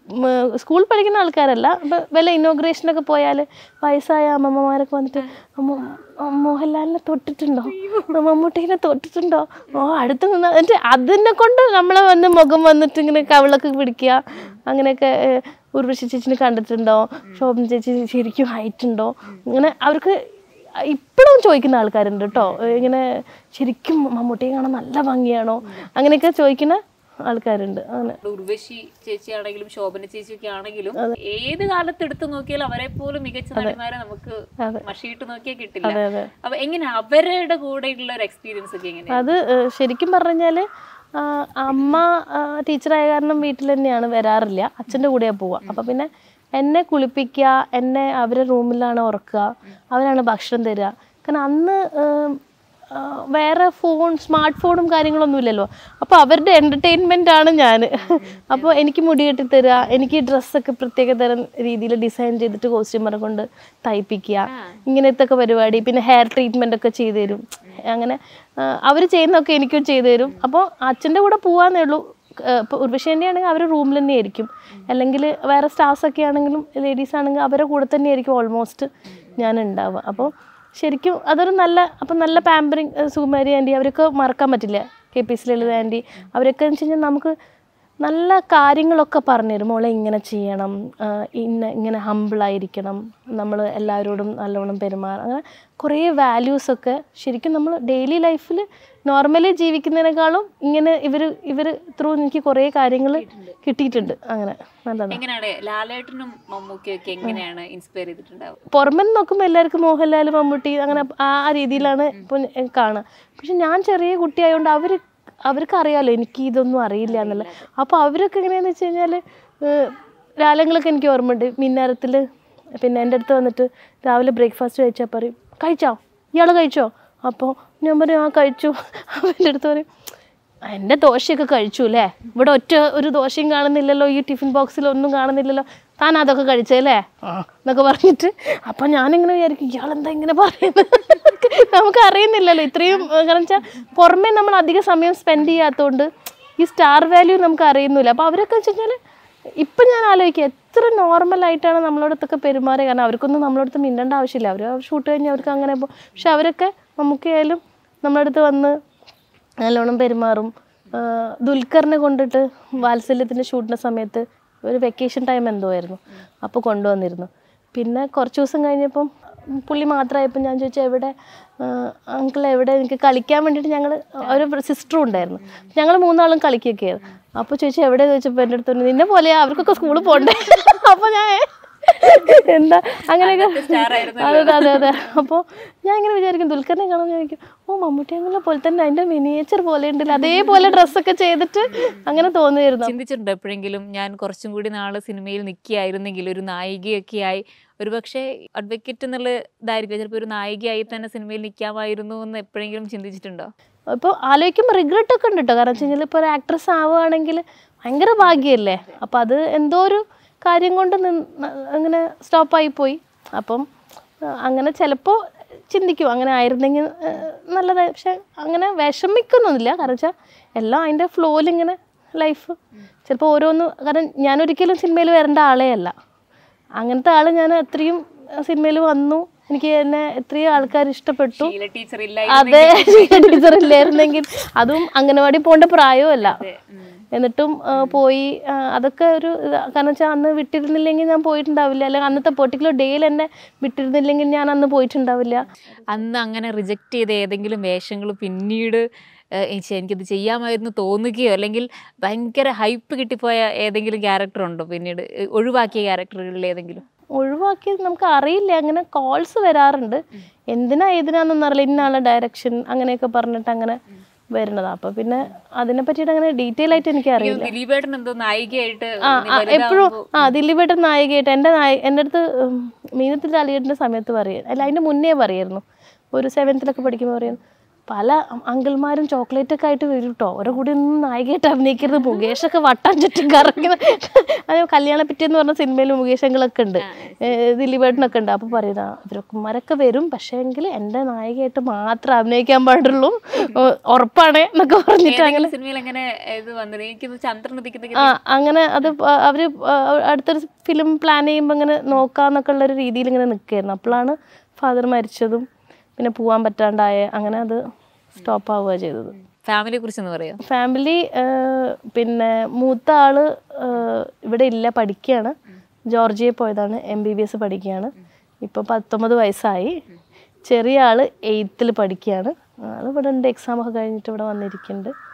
[SPEAKER 5] സ്കൂൾ പഠിക്കുന്ന ആൾക്കാരല്ല ഇപ്പൊ വല്ല ഇനോഗ്രേഷൻ ഒക്കെ പോയാൽ വയസ്സായ അമ്മമ്മമാരൊക്കെ വന്നിട്ട് അമ്മ ആ, മോഹൻലാലിനെ തൊട്ടിട്ടുണ്ടോ ആ, മമ്മൂട്ടീനെ തൊട്ടിട്ടുണ്ടോ ഓ അടുത്ത് നിന്ന് എന്നിട്ട് അതിനെ കൊണ്ട് നമ്മളെ വന്ന് മുഖം വന്നിട്ട് ഇങ്ങനെ കവിളൊക്കെ പിടിക്കുക അങ്ങനെയൊക്കെ ഏഹ്, ഉർവശി ചേച്ചിനെ കണ്ടിട്ടുണ്ടോ ശോഭന ചേച്ചി ശരിക്കും ഹൈറ്റ് ഉണ്ടോ ഇങ്ങനെ അവർക്ക് ഇപ്പോഴും ചോദിക്കുന്ന ആൾക്കാരുണ്ട് കേട്ടോ ഇങ്ങനെ ശരിക്കും മമ്മൂട്ടിയെ കാണാൻ നല്ല ഭംഗിയാണോ അങ്ങനെയൊക്കെ ചോദിക്കുന്ന ആൾക്കാരുണ്ട് അങ്ങനെ
[SPEAKER 4] ഉർവശി ചേച്ചിയാണെങ്കിലും ശോഭന ചേച്ചിയൊക്കെ ആണെങ്കിലും ഏത് കാലത്ത് എടുത്തു നോക്കിയാലും അവരെ പോലും മികച്ച നടിമാരെ നമുക്ക് മഷിയിട്ട് നോക്കിയാൽ കിട്ടില്ല
[SPEAKER 5] അതെ അതെ
[SPEAKER 4] അപ്പൊ എങ്ങനെ അവരുടെ കൂടെയുള്ള ഒരു എക്സ്പീരിയൻസ് ഒക്കെ എങ്ങനെയാ
[SPEAKER 5] അത് ഏഹ്, ശരിക്കും പറഞ്ഞാൽ അമ്മ ടീച്ചറായ കാരണം വീട്ടിൽ തന്നെയാണ് വരാറില്ല അച്ഛൻ്റെ കൂടെയാണ് പോവുക അപ്പം പിന്നെ എന്നെ കുളിപ്പിക്കുക എന്നെ അവരെ റൂമിലാണ് ഉറക്കുക അവരാണ് ഭക്ഷണം തരിക കാരണം അന്ന് ഏഹ്, ആ, വേറെ ഫോൺ സ്മാർട്ട് ഫോണും കാര്യങ്ങളൊന്നും ഇല്ലല്ലോ അപ്പോൾ അവരുടെ എൻ്റർടൈൻമെൻ്റ് ആണ് ഞാൻ അപ്പോൾ എനിക്ക് മുടി കെട്ടി തരിക എനിക്ക് ഡ്രസ്സൊക്കെ പ്രത്യേക തരം രീതിയിൽ ഡിസൈൻ ചെയ്തിട്ട് കോസ്റ്റ്യൂമറെ കൊണ്ട് തയ്പ്പിക്കുക ഇങ്ങനത്തെ ഒക്കെ പരിപാടി പിന്നെ ഹെയർ ട്രീറ്റ്മെൻ്റ് ഒക്കെ ചെയ്തു തരും അങ്ങനെ അവർ ചെയ്യുന്നതൊക്കെ എനിക്കും ചെയ്തു തരും അപ്പോൾ അച്ഛൻ്റെ കൂടെ പോകാന്നേ ഉള്ളൂ ഇപ്പോൾ ഉർവശേൻ്റെ ആണെങ്കിൽ അവർ റൂമിൽ തന്നെ ആയിരിക്കും അല്ലെങ്കിൽ വേറെ സ്റ്റാഫ്സ് ഒക്കെ ആണെങ്കിലും ലേഡീസ് ആണെങ്കിൽ അവരുടെ കൂടെ തന്നെ ആയിരിക്കും ഓൾമോസ്റ്റ് ഞാൻ ഉണ്ടാവുക അപ്പോൾ ശരിക്കും അതൊരു നല്ല അപ്പം നല്ല പാമ്പറിങ് സുകുമാരി ആൻറ്റി അവരൊക്കെ മറക്കാൻ പറ്റില്ല K P C Lalitha aunty അവരൊക്കെ എന്ന് വെച്ച് കഴിഞ്ഞാൽ നമുക്ക് നല്ല കാര്യങ്ങളൊക്കെ പറഞ്ഞുതരും മോളെ ഇങ്ങനെ ചെയ്യണം ആ, ഇന്ന ഇങ്ങനെ ഹമ്പിളായിരിക്കണം നമ്മൾ എല്ലാവരോടും നല്ലോണം പെരുമാറണം അങ്ങനെ കുറേ വാല്യൂസൊക്കെ ശരിക്കും നമ്മൾ ഡെയിലി ലൈഫിൽ നോർമലി ജീവിക്കുന്നതിനേക്കാളും ഇങ്ങനെ ഇവർ ഇവർ ത്രൂ എനിക്ക് കുറേ കാര്യങ്ങൾ കിട്ടിയിട്ടുണ്ട് അങ്ങനെ നല്ലതാണ്
[SPEAKER 4] എങ്ങനെയാണ് ലാലേട്ടനും മമ്മൂക്കയും ഒക്കെ എങ്ങനെയാണ് ഇൻസ്പയർ ചെയ്തിട്ടുണ്ടാവുക
[SPEAKER 5] പുറമെ നിന്ന് നോക്കുമ്പോൾ എല്ലാവർക്കും മോഹൻലാൽ മമ്മൂട്ടി അങ്ങനെ ആ രീതിയിലാണ് ഇപ്പോൾ കാണുക പക്ഷെ ഞാൻ ചെറിയ കുട്ടിയായതുകൊണ്ട് അവർ അവർക്ക് അറിയാമല്ലോ എനിക്ക് ഇതൊന്നും അറിയില്ല എന്നല്ല അപ്പോൾ അവരൊക്കെ എങ്ങനെയാണെന്ന് വെച്ച് കഴിഞ്ഞാൽ രാലങ്ങളൊക്കെ എനിക്ക് ഓർമ്മയുണ്ട് മിന്നാരത്തിൽ പിന്നെ എൻ്റെ അടുത്ത് വന്നിട്ട് രാവിലെ ബ്രേക്ക്ഫാസ്റ്റ് കഴിച്ചാൽ പറയും കഴിച്ചോ ഇയാൾ കഴിച്ചോ അപ്പോൾ ഞാൻ പറയും ആ കഴിച്ചു അവൻ്റെ അടുത്ത് പറയും എൻ്റെ ദോശയൊക്കെ കഴിച്ചു അല്ലേ ഇവിടെ ഒറ്റ ഒരു ദോശയും കാണുന്നില്ലല്ലോ ഈ ടിഫിൻ ബോക്സിൽ ഒന്നും കാണുന്നില്ലല്ലോ താൻ അതൊക്കെ കഴിച്ചല്ലേ ആ എന്നൊക്കെ പറഞ്ഞിട്ട് അപ്പം ഞാനിങ്ങനെ വിചാരിക്കും ഇയാളെന്താ ഇങ്ങനെ പറയുന്നത് നമുക്ക് അറിയുന്നില്ലല്ലോ ഇത്രയും ഏഹ്, കാരണം വെച്ചാൽ പുറമേ നമ്മൾ അധിക സമയം സ്പെൻഡ് ചെയ്യാത്തതുകൊണ്ട് ഈ സ്റ്റാർ വാല്യൂ നമുക്ക് അറിയുന്നില്ല അപ്പോൾ അവരൊക്കെ വെച്ച് കഴിഞ്ഞാൽ ഇപ്പം ഞാൻ ആലോചിക്കുക എത്ര നോർമലായിട്ടാണ് നമ്മളോടത്തൊക്കെ പെരുമാറുക കാരണം അവർക്കൊന്നും നമ്മളടുത്ത് മിണ്ടേണ്ട ആവശ്യമില്ല അവർ ഷൂട്ട് കഴിഞ്ഞ് അവർക്ക് അങ്ങനെ പോകും പക്ഷെ അവരൊക്കെ നമുക്കായാലും നമ്മുടെ അടുത്ത് വന്ന് നല്ലോണം പെരുമാറും ആ, ദുൽഖറിനെ കൊണ്ടിട്ട് വാത്സല്യത്തിൻ്റെ ഷൂട്ടിൻ്റെ സമയത്ത് ഒരു വെക്കേഷൻ ടൈം എന്തോ ആയിരുന്നു അപ്പോൾ കൊണ്ടുവന്നിരുന്നു പിന്നെ കുറച്ച് ദിവസം കഴിഞ്ഞപ്പം പുള്ളി മാത്രമായപ്പോൾ ഞാൻ ചോദിച്ചു എവിടെ അങ്കിൾ എവിടെ എനിക്ക് കളിക്കാൻ വേണ്ടിയിട്ട് ഞങ്ങൾ ഒരു സിസ്റ്ററും ഉണ്ടായിരുന്നു ഞങ്ങൾ മൂന്നാളും കളിക്കുകയൊക്കെ ആയിരുന്നു അപ്പോൾ ചോദിച്ചു എവിടെ ചോദിച്ചപ്പോൾ എൻ്റെ അടുത്ത് പറഞ്ഞു, നിന്നെ പോലെയാ അവർക്കൊക്കെ സ്കൂളിൽ പോകണ്ടേ അപ്പോൾ ഞാൻ എന്താ അങ്ങനെയൊക്കെ അതെ അതെ അതെ അതെ അപ്പോൾ ഞാൻ ഇങ്ങനെ വിചാരിക്കും ദുൽഖറിനെ കാണുമ്പോൾ ഞാൻ വിചാരിക്കും ഓ മമ്മൂട്ടി അങ്ങനെ പോലെ തന്നെ അതിൻ്റെ മിനിയേച്ചർ പോലെ ഉണ്ടല്ലോ അതേപോലെ ഡ്രസ്സൊക്കെ ചെയ്തിട്ട് അങ്ങനെ തോന്നിയിരുന്നു
[SPEAKER 4] ചിന്തിച്ചിട്ടുണ്ടോ എപ്പോഴെങ്കിലും ഞാൻ കുറച്ചും കൂടി നാള് സിനിമയിൽ നിൽക്കുകയായിരുന്നെങ്കിൽ ഒരു നായികയൊക്കെ ആയി ഒരു പക്ഷേ അഡ്വക്കേറ്റ് എന്നുള്ള ഇതായിരിക്കും ചിലപ്പോൾ ഒരു നായികയായി തന്നെ സിനിമയിൽ നിൽക്കാമായിരുന്നു എന്ന് എപ്പോഴെങ്കിലും ചിന്തിച്ചിട്ടുണ്ടോ
[SPEAKER 5] അപ്പോൾ ആലോചിക്കുമ്പോൾ റിഗ്രറ്റ് ഒക്കെ ഉണ്ട് കേട്ടോ കാരണം വെച്ച് കഴിഞ്ഞാൽ ഇപ്പോൾ ഒരു ആക്ട്രസ് ആവുകയാണെങ്കിൽ ഭയങ്കര ഭാഗ്യമല്ലേ അപ്പോൾ അത് എന്തോ ഒരു കാര്യം കൊണ്ട് നിന്ന് അങ്ങനെ സ്റ്റോപ്പായി പോയി അപ്പം ആ, അങ്ങനെ ചിലപ്പോൾ ചിന്തിക്കും അങ്ങനെ ആയിരുന്നെങ്കിൽ ആ, നല്ലതായി പക്ഷെ അങ്ങനെ വിഷമിക്കുന്നൊന്നുമില്ല കാരണം വെച്ചാൽ എല്ലാം അതിൻ്റെ ഫ്ലോയിൽ ഇങ്ങനെ ലൈഫ് ചിലപ്പോൾ ഓരോന്ന് കാരണം ഞാനൊരിക്കലും സിനിമയിൽ വരേണ്ട ആളേ അല്ല അങ്ങനത്തെ ആൾ ഞാൻ അത്രയും സിനിമയിൽ വന്നു എനിക്ക് എന്നെ എത്രയും ആൾക്കാർ ഇഷ്ടപ്പെട്ടു
[SPEAKER 4] ഷീല ടീച്ചർ ഇല്ല
[SPEAKER 5] അതെ ടീച്ചർ ഇല്ലായിരുന്നെങ്കിൽ അതും അംഗനവാടി പോകേണ്ട പ്രായമല്ല എന്നിട്ടും ആ, പോയി ആ, അതൊക്കെ ഒരു ഇതാ. കാരണം വെച്ചാൽ അന്ന് വിട്ടിരുന്നില്ലെങ്കിൽ ഞാൻ പോയിട്ടുണ്ടാവില്ല അല്ലെങ്കിൽ അന്നത്തെ പെർട്ടിക്കുലർ ഡേയിൽ എന്നെ വിട്ടിരുന്നില്ലെങ്കിൽ ഞാൻ അന്ന് പോയിട്ടുണ്ടാവില്ല
[SPEAKER 4] അന്ന് അങ്ങനെ റിജക്റ്റ് ചെയ്ത ഏതെങ്കിലും വേഷങ്ങൾ പിന്നീട് ഏഹ്, എനിക്ക് എനിക്കിത് ചെയ്യാമായിരുന്നു തോന്നുകയോ അല്ലെങ്കിൽ ഭയങ്കര ഹൈപ്പ് കിട്ടിപ്പോയ ഏതെങ്കിലും ക്യാരക്ടർ ഉണ്ടോ പിന്നീട് ഏഹ്, ഒഴിവാക്കിയ ക്യാരക്ടറുകളിൽ ഏതെങ്കിലും
[SPEAKER 5] ഒഴിവാക്കിയത് നമുക്ക് അറിയില്ല അങ്ങനെ കോൾസ് വരാറുണ്ട് എന്തിനാ ഏതിനാന്നൊന്നും അറിയില്ല ഇന്ന ആളെ ഡയറക്ഷൻ അങ്ങനെയൊക്കെ പറഞ്ഞിട്ട് അങ്ങനെ വരുന്നത് അപ്പൊ പിന്നെ അതിനെ പറ്റിയിട്ട് അങ്ങനെ ഡീറ്റെയിൽ ആയിട്ട് എനിക്ക് അറിയില്ല
[SPEAKER 4] ദിലീപേട്ടൻ എന്തോ നായികയായിട്ട്
[SPEAKER 5] ആ
[SPEAKER 4] ഇനി
[SPEAKER 5] ആ, എപ്പോഴും
[SPEAKER 4] വലുതാവുമ്പോ-
[SPEAKER 5] ആ ദിലീപേട്ടൻ നായികയായിട്ട് എൻ്റെ നായ എൻ്റെ അടുത്ത് ഉം, മീനത്തിൽ തലിയേട്ടിൻ്റെ സമയത്ത് പറയും അല്ല അതിൻ്റെ മുന്നേ പറയായിരുന്നു ഒരു സെവൻത്തിലൊക്കെ പഠിക്കുമ്പോൾ പറയുന്നു പല അങ്കിൾമാരും ചോക്ലേറ്റ് ഒക്കെ ആയിട്ട് വരും കേട്ടോ ഓരോ കൂടി ഒന്നും നായികയായിട്ട് അഭിനയിക്കരുത് മുകേഷൊക്കെ വട്ടം ചുറ്റും കറങ്ങുന്ന അത് കല്യാണ പിറ്റേന്ന് പറഞ്ഞ സിനിമയിൽ മുകേഷ് അങ്കിളൊക്കെ ഉണ്ട് ഏ, ദിലീപേട്ടനൊക്കെ ഉണ്ട് അപ്പോൾ പറയുന്ന ഇവരൊക്കെമാരൊക്കെ വരും പക്ഷേ എങ്കിൽ എൻ്റെ നായികയായിട്ട് മാത്രം അഭിനയിക്കാൻ പാടുള്ളൂ ഓ, ഉറപ്പാണ് എന്നൊക്കെ പറഞ്ഞിട്ട് അങ്ങനെ
[SPEAKER 4] ഏതെങ്കിലും സിനിമയിൽ എങ്ങനെ ഇത് വന്നത് എനിക്ക് ചന്ദ്രൻ ഉദിക്കുന്ന
[SPEAKER 5] ആ അങ്ങനെ അത് പ- അവര് പ- അടുത്തൊരു ഫിലിം പ്ലാൻ ചെയ്യുമ്പോൾ ഇങ്ങനെ നോക്കാന്നൊക്കെ ഉള്ള ഒരു രീതിയിൽ ഇങ്ങനെ നിൽക്കുകയായിരുന്നു അപ്പോഴാണ് ഫാദർ മരിച്ചതും പിന്നെ പോവാൻ പറ്റാണ്ടായ അങ്ങനെ അത് സ്റ്റോപ്പ് ആവുക ചെയ്തത്
[SPEAKER 4] ഫാമിലിയെ കുറിച്ചൊന്ന് പറയാം
[SPEAKER 5] ഫാമിലി പിന്നെ മൂത്ത ആള് ആ, ഇവിടെ ഇല്ല പഠിക്കുകയാണ് ജോർജിയയിൽ പോയതാണ് എം ബി ബി എസ് പഠിക്കുകയാണ് ഇപ്പോൾ പത്തൊമ്പത് വയസ്സായി ചെറിയ ആള് എയ്ത്തിൽ പഠിക്കുകയാണ് ആൾ ഇവിടെ ഉണ്ട് എക്സാം ഒക്കെ കഴിഞ്ഞിട്ട് ഇവിടെ വന്നിരിക്കുന്നുണ്ട്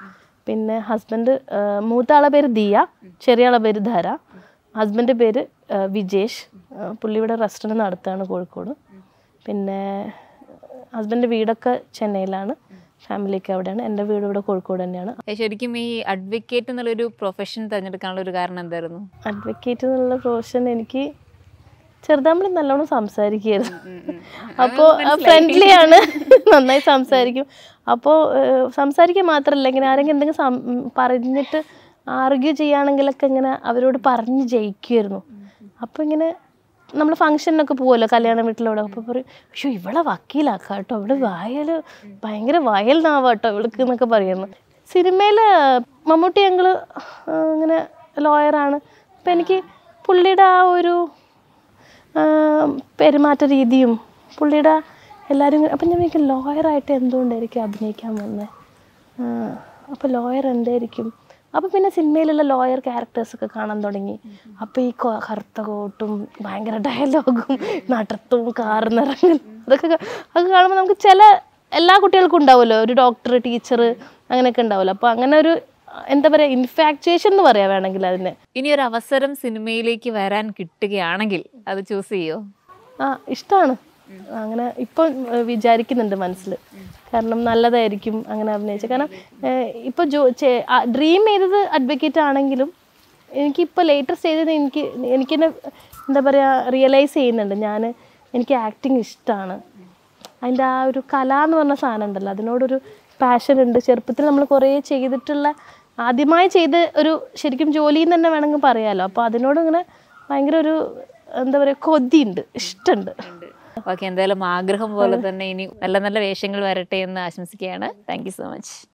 [SPEAKER 5] പിന്നെ ഹസ്ബൻഡ് മൂത്ത ആളെ പേര് ദിയ ചെറിയ ആളെ പേര് ധര ഹസ്ബൻഡ് പേര് ആ, വിജേഷ് ആ, പുള്ളി ഇവിടെ റെസ്റ്റോറൻറ്റ് നടത്തുകയാണ് കോഴിക്കോട് പിന്നെ ഹസ്ബൻഡ് വീടൊക്കെ ചെന്നൈയിലാണ് ഫാമിലിയൊക്കെ അവിടെയാണ് എൻ്റെ വീട് ഇവിടെ കോഴിക്കോട് തന്നെയാണ്
[SPEAKER 4] ഏ, ശരിക്കും ഈ അഡ്വക്കേറ്റ് എന്നുള്ളൊരു പ്രൊഫഷൻ തിരഞ്ഞെടുക്കാനുള്ള ഒരു കാരണം എന്തായിരുന്നു
[SPEAKER 5] അഡ്വക്കേറ്റ് എന്നുള്ള പ്രൊഫഷൻ എനിക്ക് ചെറുതാമ്പളി നല്ലോണം സംസാരിക്കുമായിരുന്നു അപ്പോൾ ഫ്രണ്ട്ലി ആണ് നന്നായി സംസാരിക്കും അപ്പോൾ സംസാരിക്കുക മാത്രമല്ല ഇങ്ങനെ ആരെങ്കിലും എന്തെങ്കിലും സം- ഉം, പറഞ്ഞിട്ട് ആർഗ്യൂ ചെയ്യുകയാണെങ്കിലൊക്കെ ഇങ്ങനെ അവരോട് പറഞ്ഞ് ജയിക്കുമായിരുന്നു അപ്പോൾ ഇങ്ങനെ നമ്മൾ ഫംഗ്ഷനൊക്കെ പോകുമല്ലോ കല്യാണ വീട്ടിലവിടെ അപ്പോൾ പറയും അയ്യോ ഇവളെ വക്കീലാക്കാം കേട്ടോ ഇവിടെ വയൽ ഭയങ്കര വയൽ നാവാ കേട്ടോ ഇവൾക്ക് എന്നൊക്കെ പറയുന്നു സിനിമയിൽ മമ്മൂട്ടി ഞങ്ങൾ ഇങ്ങനെ ലോയറാണ് അപ്പം എനിക്ക് പുള്ളിയുടെ ആ ഒരു ആ, പെരുമാറ്റ രീതിയും പുള്ളിയുടെ എല്ലാവരും അപ്പം ഞാൻ എനിക്ക് ലോയറായിട്ട് എന്തുകൊണ്ടായിരിക്കും അഭിനയിക്കാൻ വന്നത് അപ്പോൾ ലോയർ എന്തായിരിക്കും അപ്പോൾ പിന്നെ സിനിമയിലുള്ള ലോയർ ക്യാരക്ടേഴ്സൊക്കെ കാണാൻ തുടങ്ങി അപ്പോൾ ഈ കൊ- കറുത്ത കോട്ടും ഭയങ്കര ഡയലോഗും നടത്തും കാർന്നിറങ്ങൽ അതൊക്കെ ക- അതൊക്കെ കാണുമ്പോൾ നമുക്ക് ചില എല്ലാ കുട്ടികൾക്കും ഉണ്ടാവുമല്ലോ ഒരു ഡോക്ടർ ടീച്ചർ അങ്ങനെയൊക്കെ ഉണ്ടാവുമല്ലോ അപ്പോൾ അങ്ങനെ ഒരു എന്താ പറയുക ഇൻഫാക്ച്വേഷൻ എന്ന് പറയാം വേണമെങ്കിൽ അതിനെ
[SPEAKER 4] ഇനി ഒരു അവസരം സിനിമയിലേക്ക് വരാൻ കിട്ടുകയാണെങ്കിൽ അത് ചൂസ് ചെയ്യോ
[SPEAKER 5] ആ ഇഷ്ടമാണ് അങ്ങനെ ഇപ്പം ഏഹ്, വിചാരിക്കുന്നുണ്ട് മനസ്സിൽ കാരണം നല്ലതായിരിക്കും അങ്ങനെ അഭിനയിച്ചത് കാരണം ഏഹ്, ഇപ്പോൾ ജോ ഡ്രീം ചെയ്തത് അഡ്വക്കേറ്റ് ആണെങ്കിലും എനിക്കിപ്പോൾ ലേറ്റസ്റ്റ് ചെയ്തത് എനിക്ക് എനിക്ക് തന്നെ എന്താ പറയുക റിയലൈസ് ചെയ്യുന്നുണ്ട് ഞാൻ എനിക്ക് ആക്ടിങ് ഇഷ്ടമാണ് അതിൻ്റെ ആ ഒരു കല എന്ന് പറഞ്ഞ സാധനം ഉണ്ടല്ലോ അതിനോടൊരു പാഷൻ ഉണ്ട് ചെറുപ്പത്തിൽ നമ്മൾ കുറേ ചെയ്തിട്ടുള്ള ആദ്യമായി ചെയ്ത് ഒരു ശരിക്കും ജോലി എന്ന് തന്നെ വേണമെങ്കിൽ പറയാമല്ലോ അപ്പോൾ അതിനോട് ഇങ്ങനെ ഭയങ്കര ഒരു എന്താ പറയുക കൊതിയുണ്ട് ഇഷ്ടമുണ്ട്
[SPEAKER 4] ഓക്കെ എന്തായാലും ആഗ്രഹം പോലെ തന്നെ ഇനി നല്ല നല്ല വേഷങ്ങൾ വരട്ടെ എന്ന് ആശംസിക്കുകയാണ് താങ്ക് യു സോ മച്ച്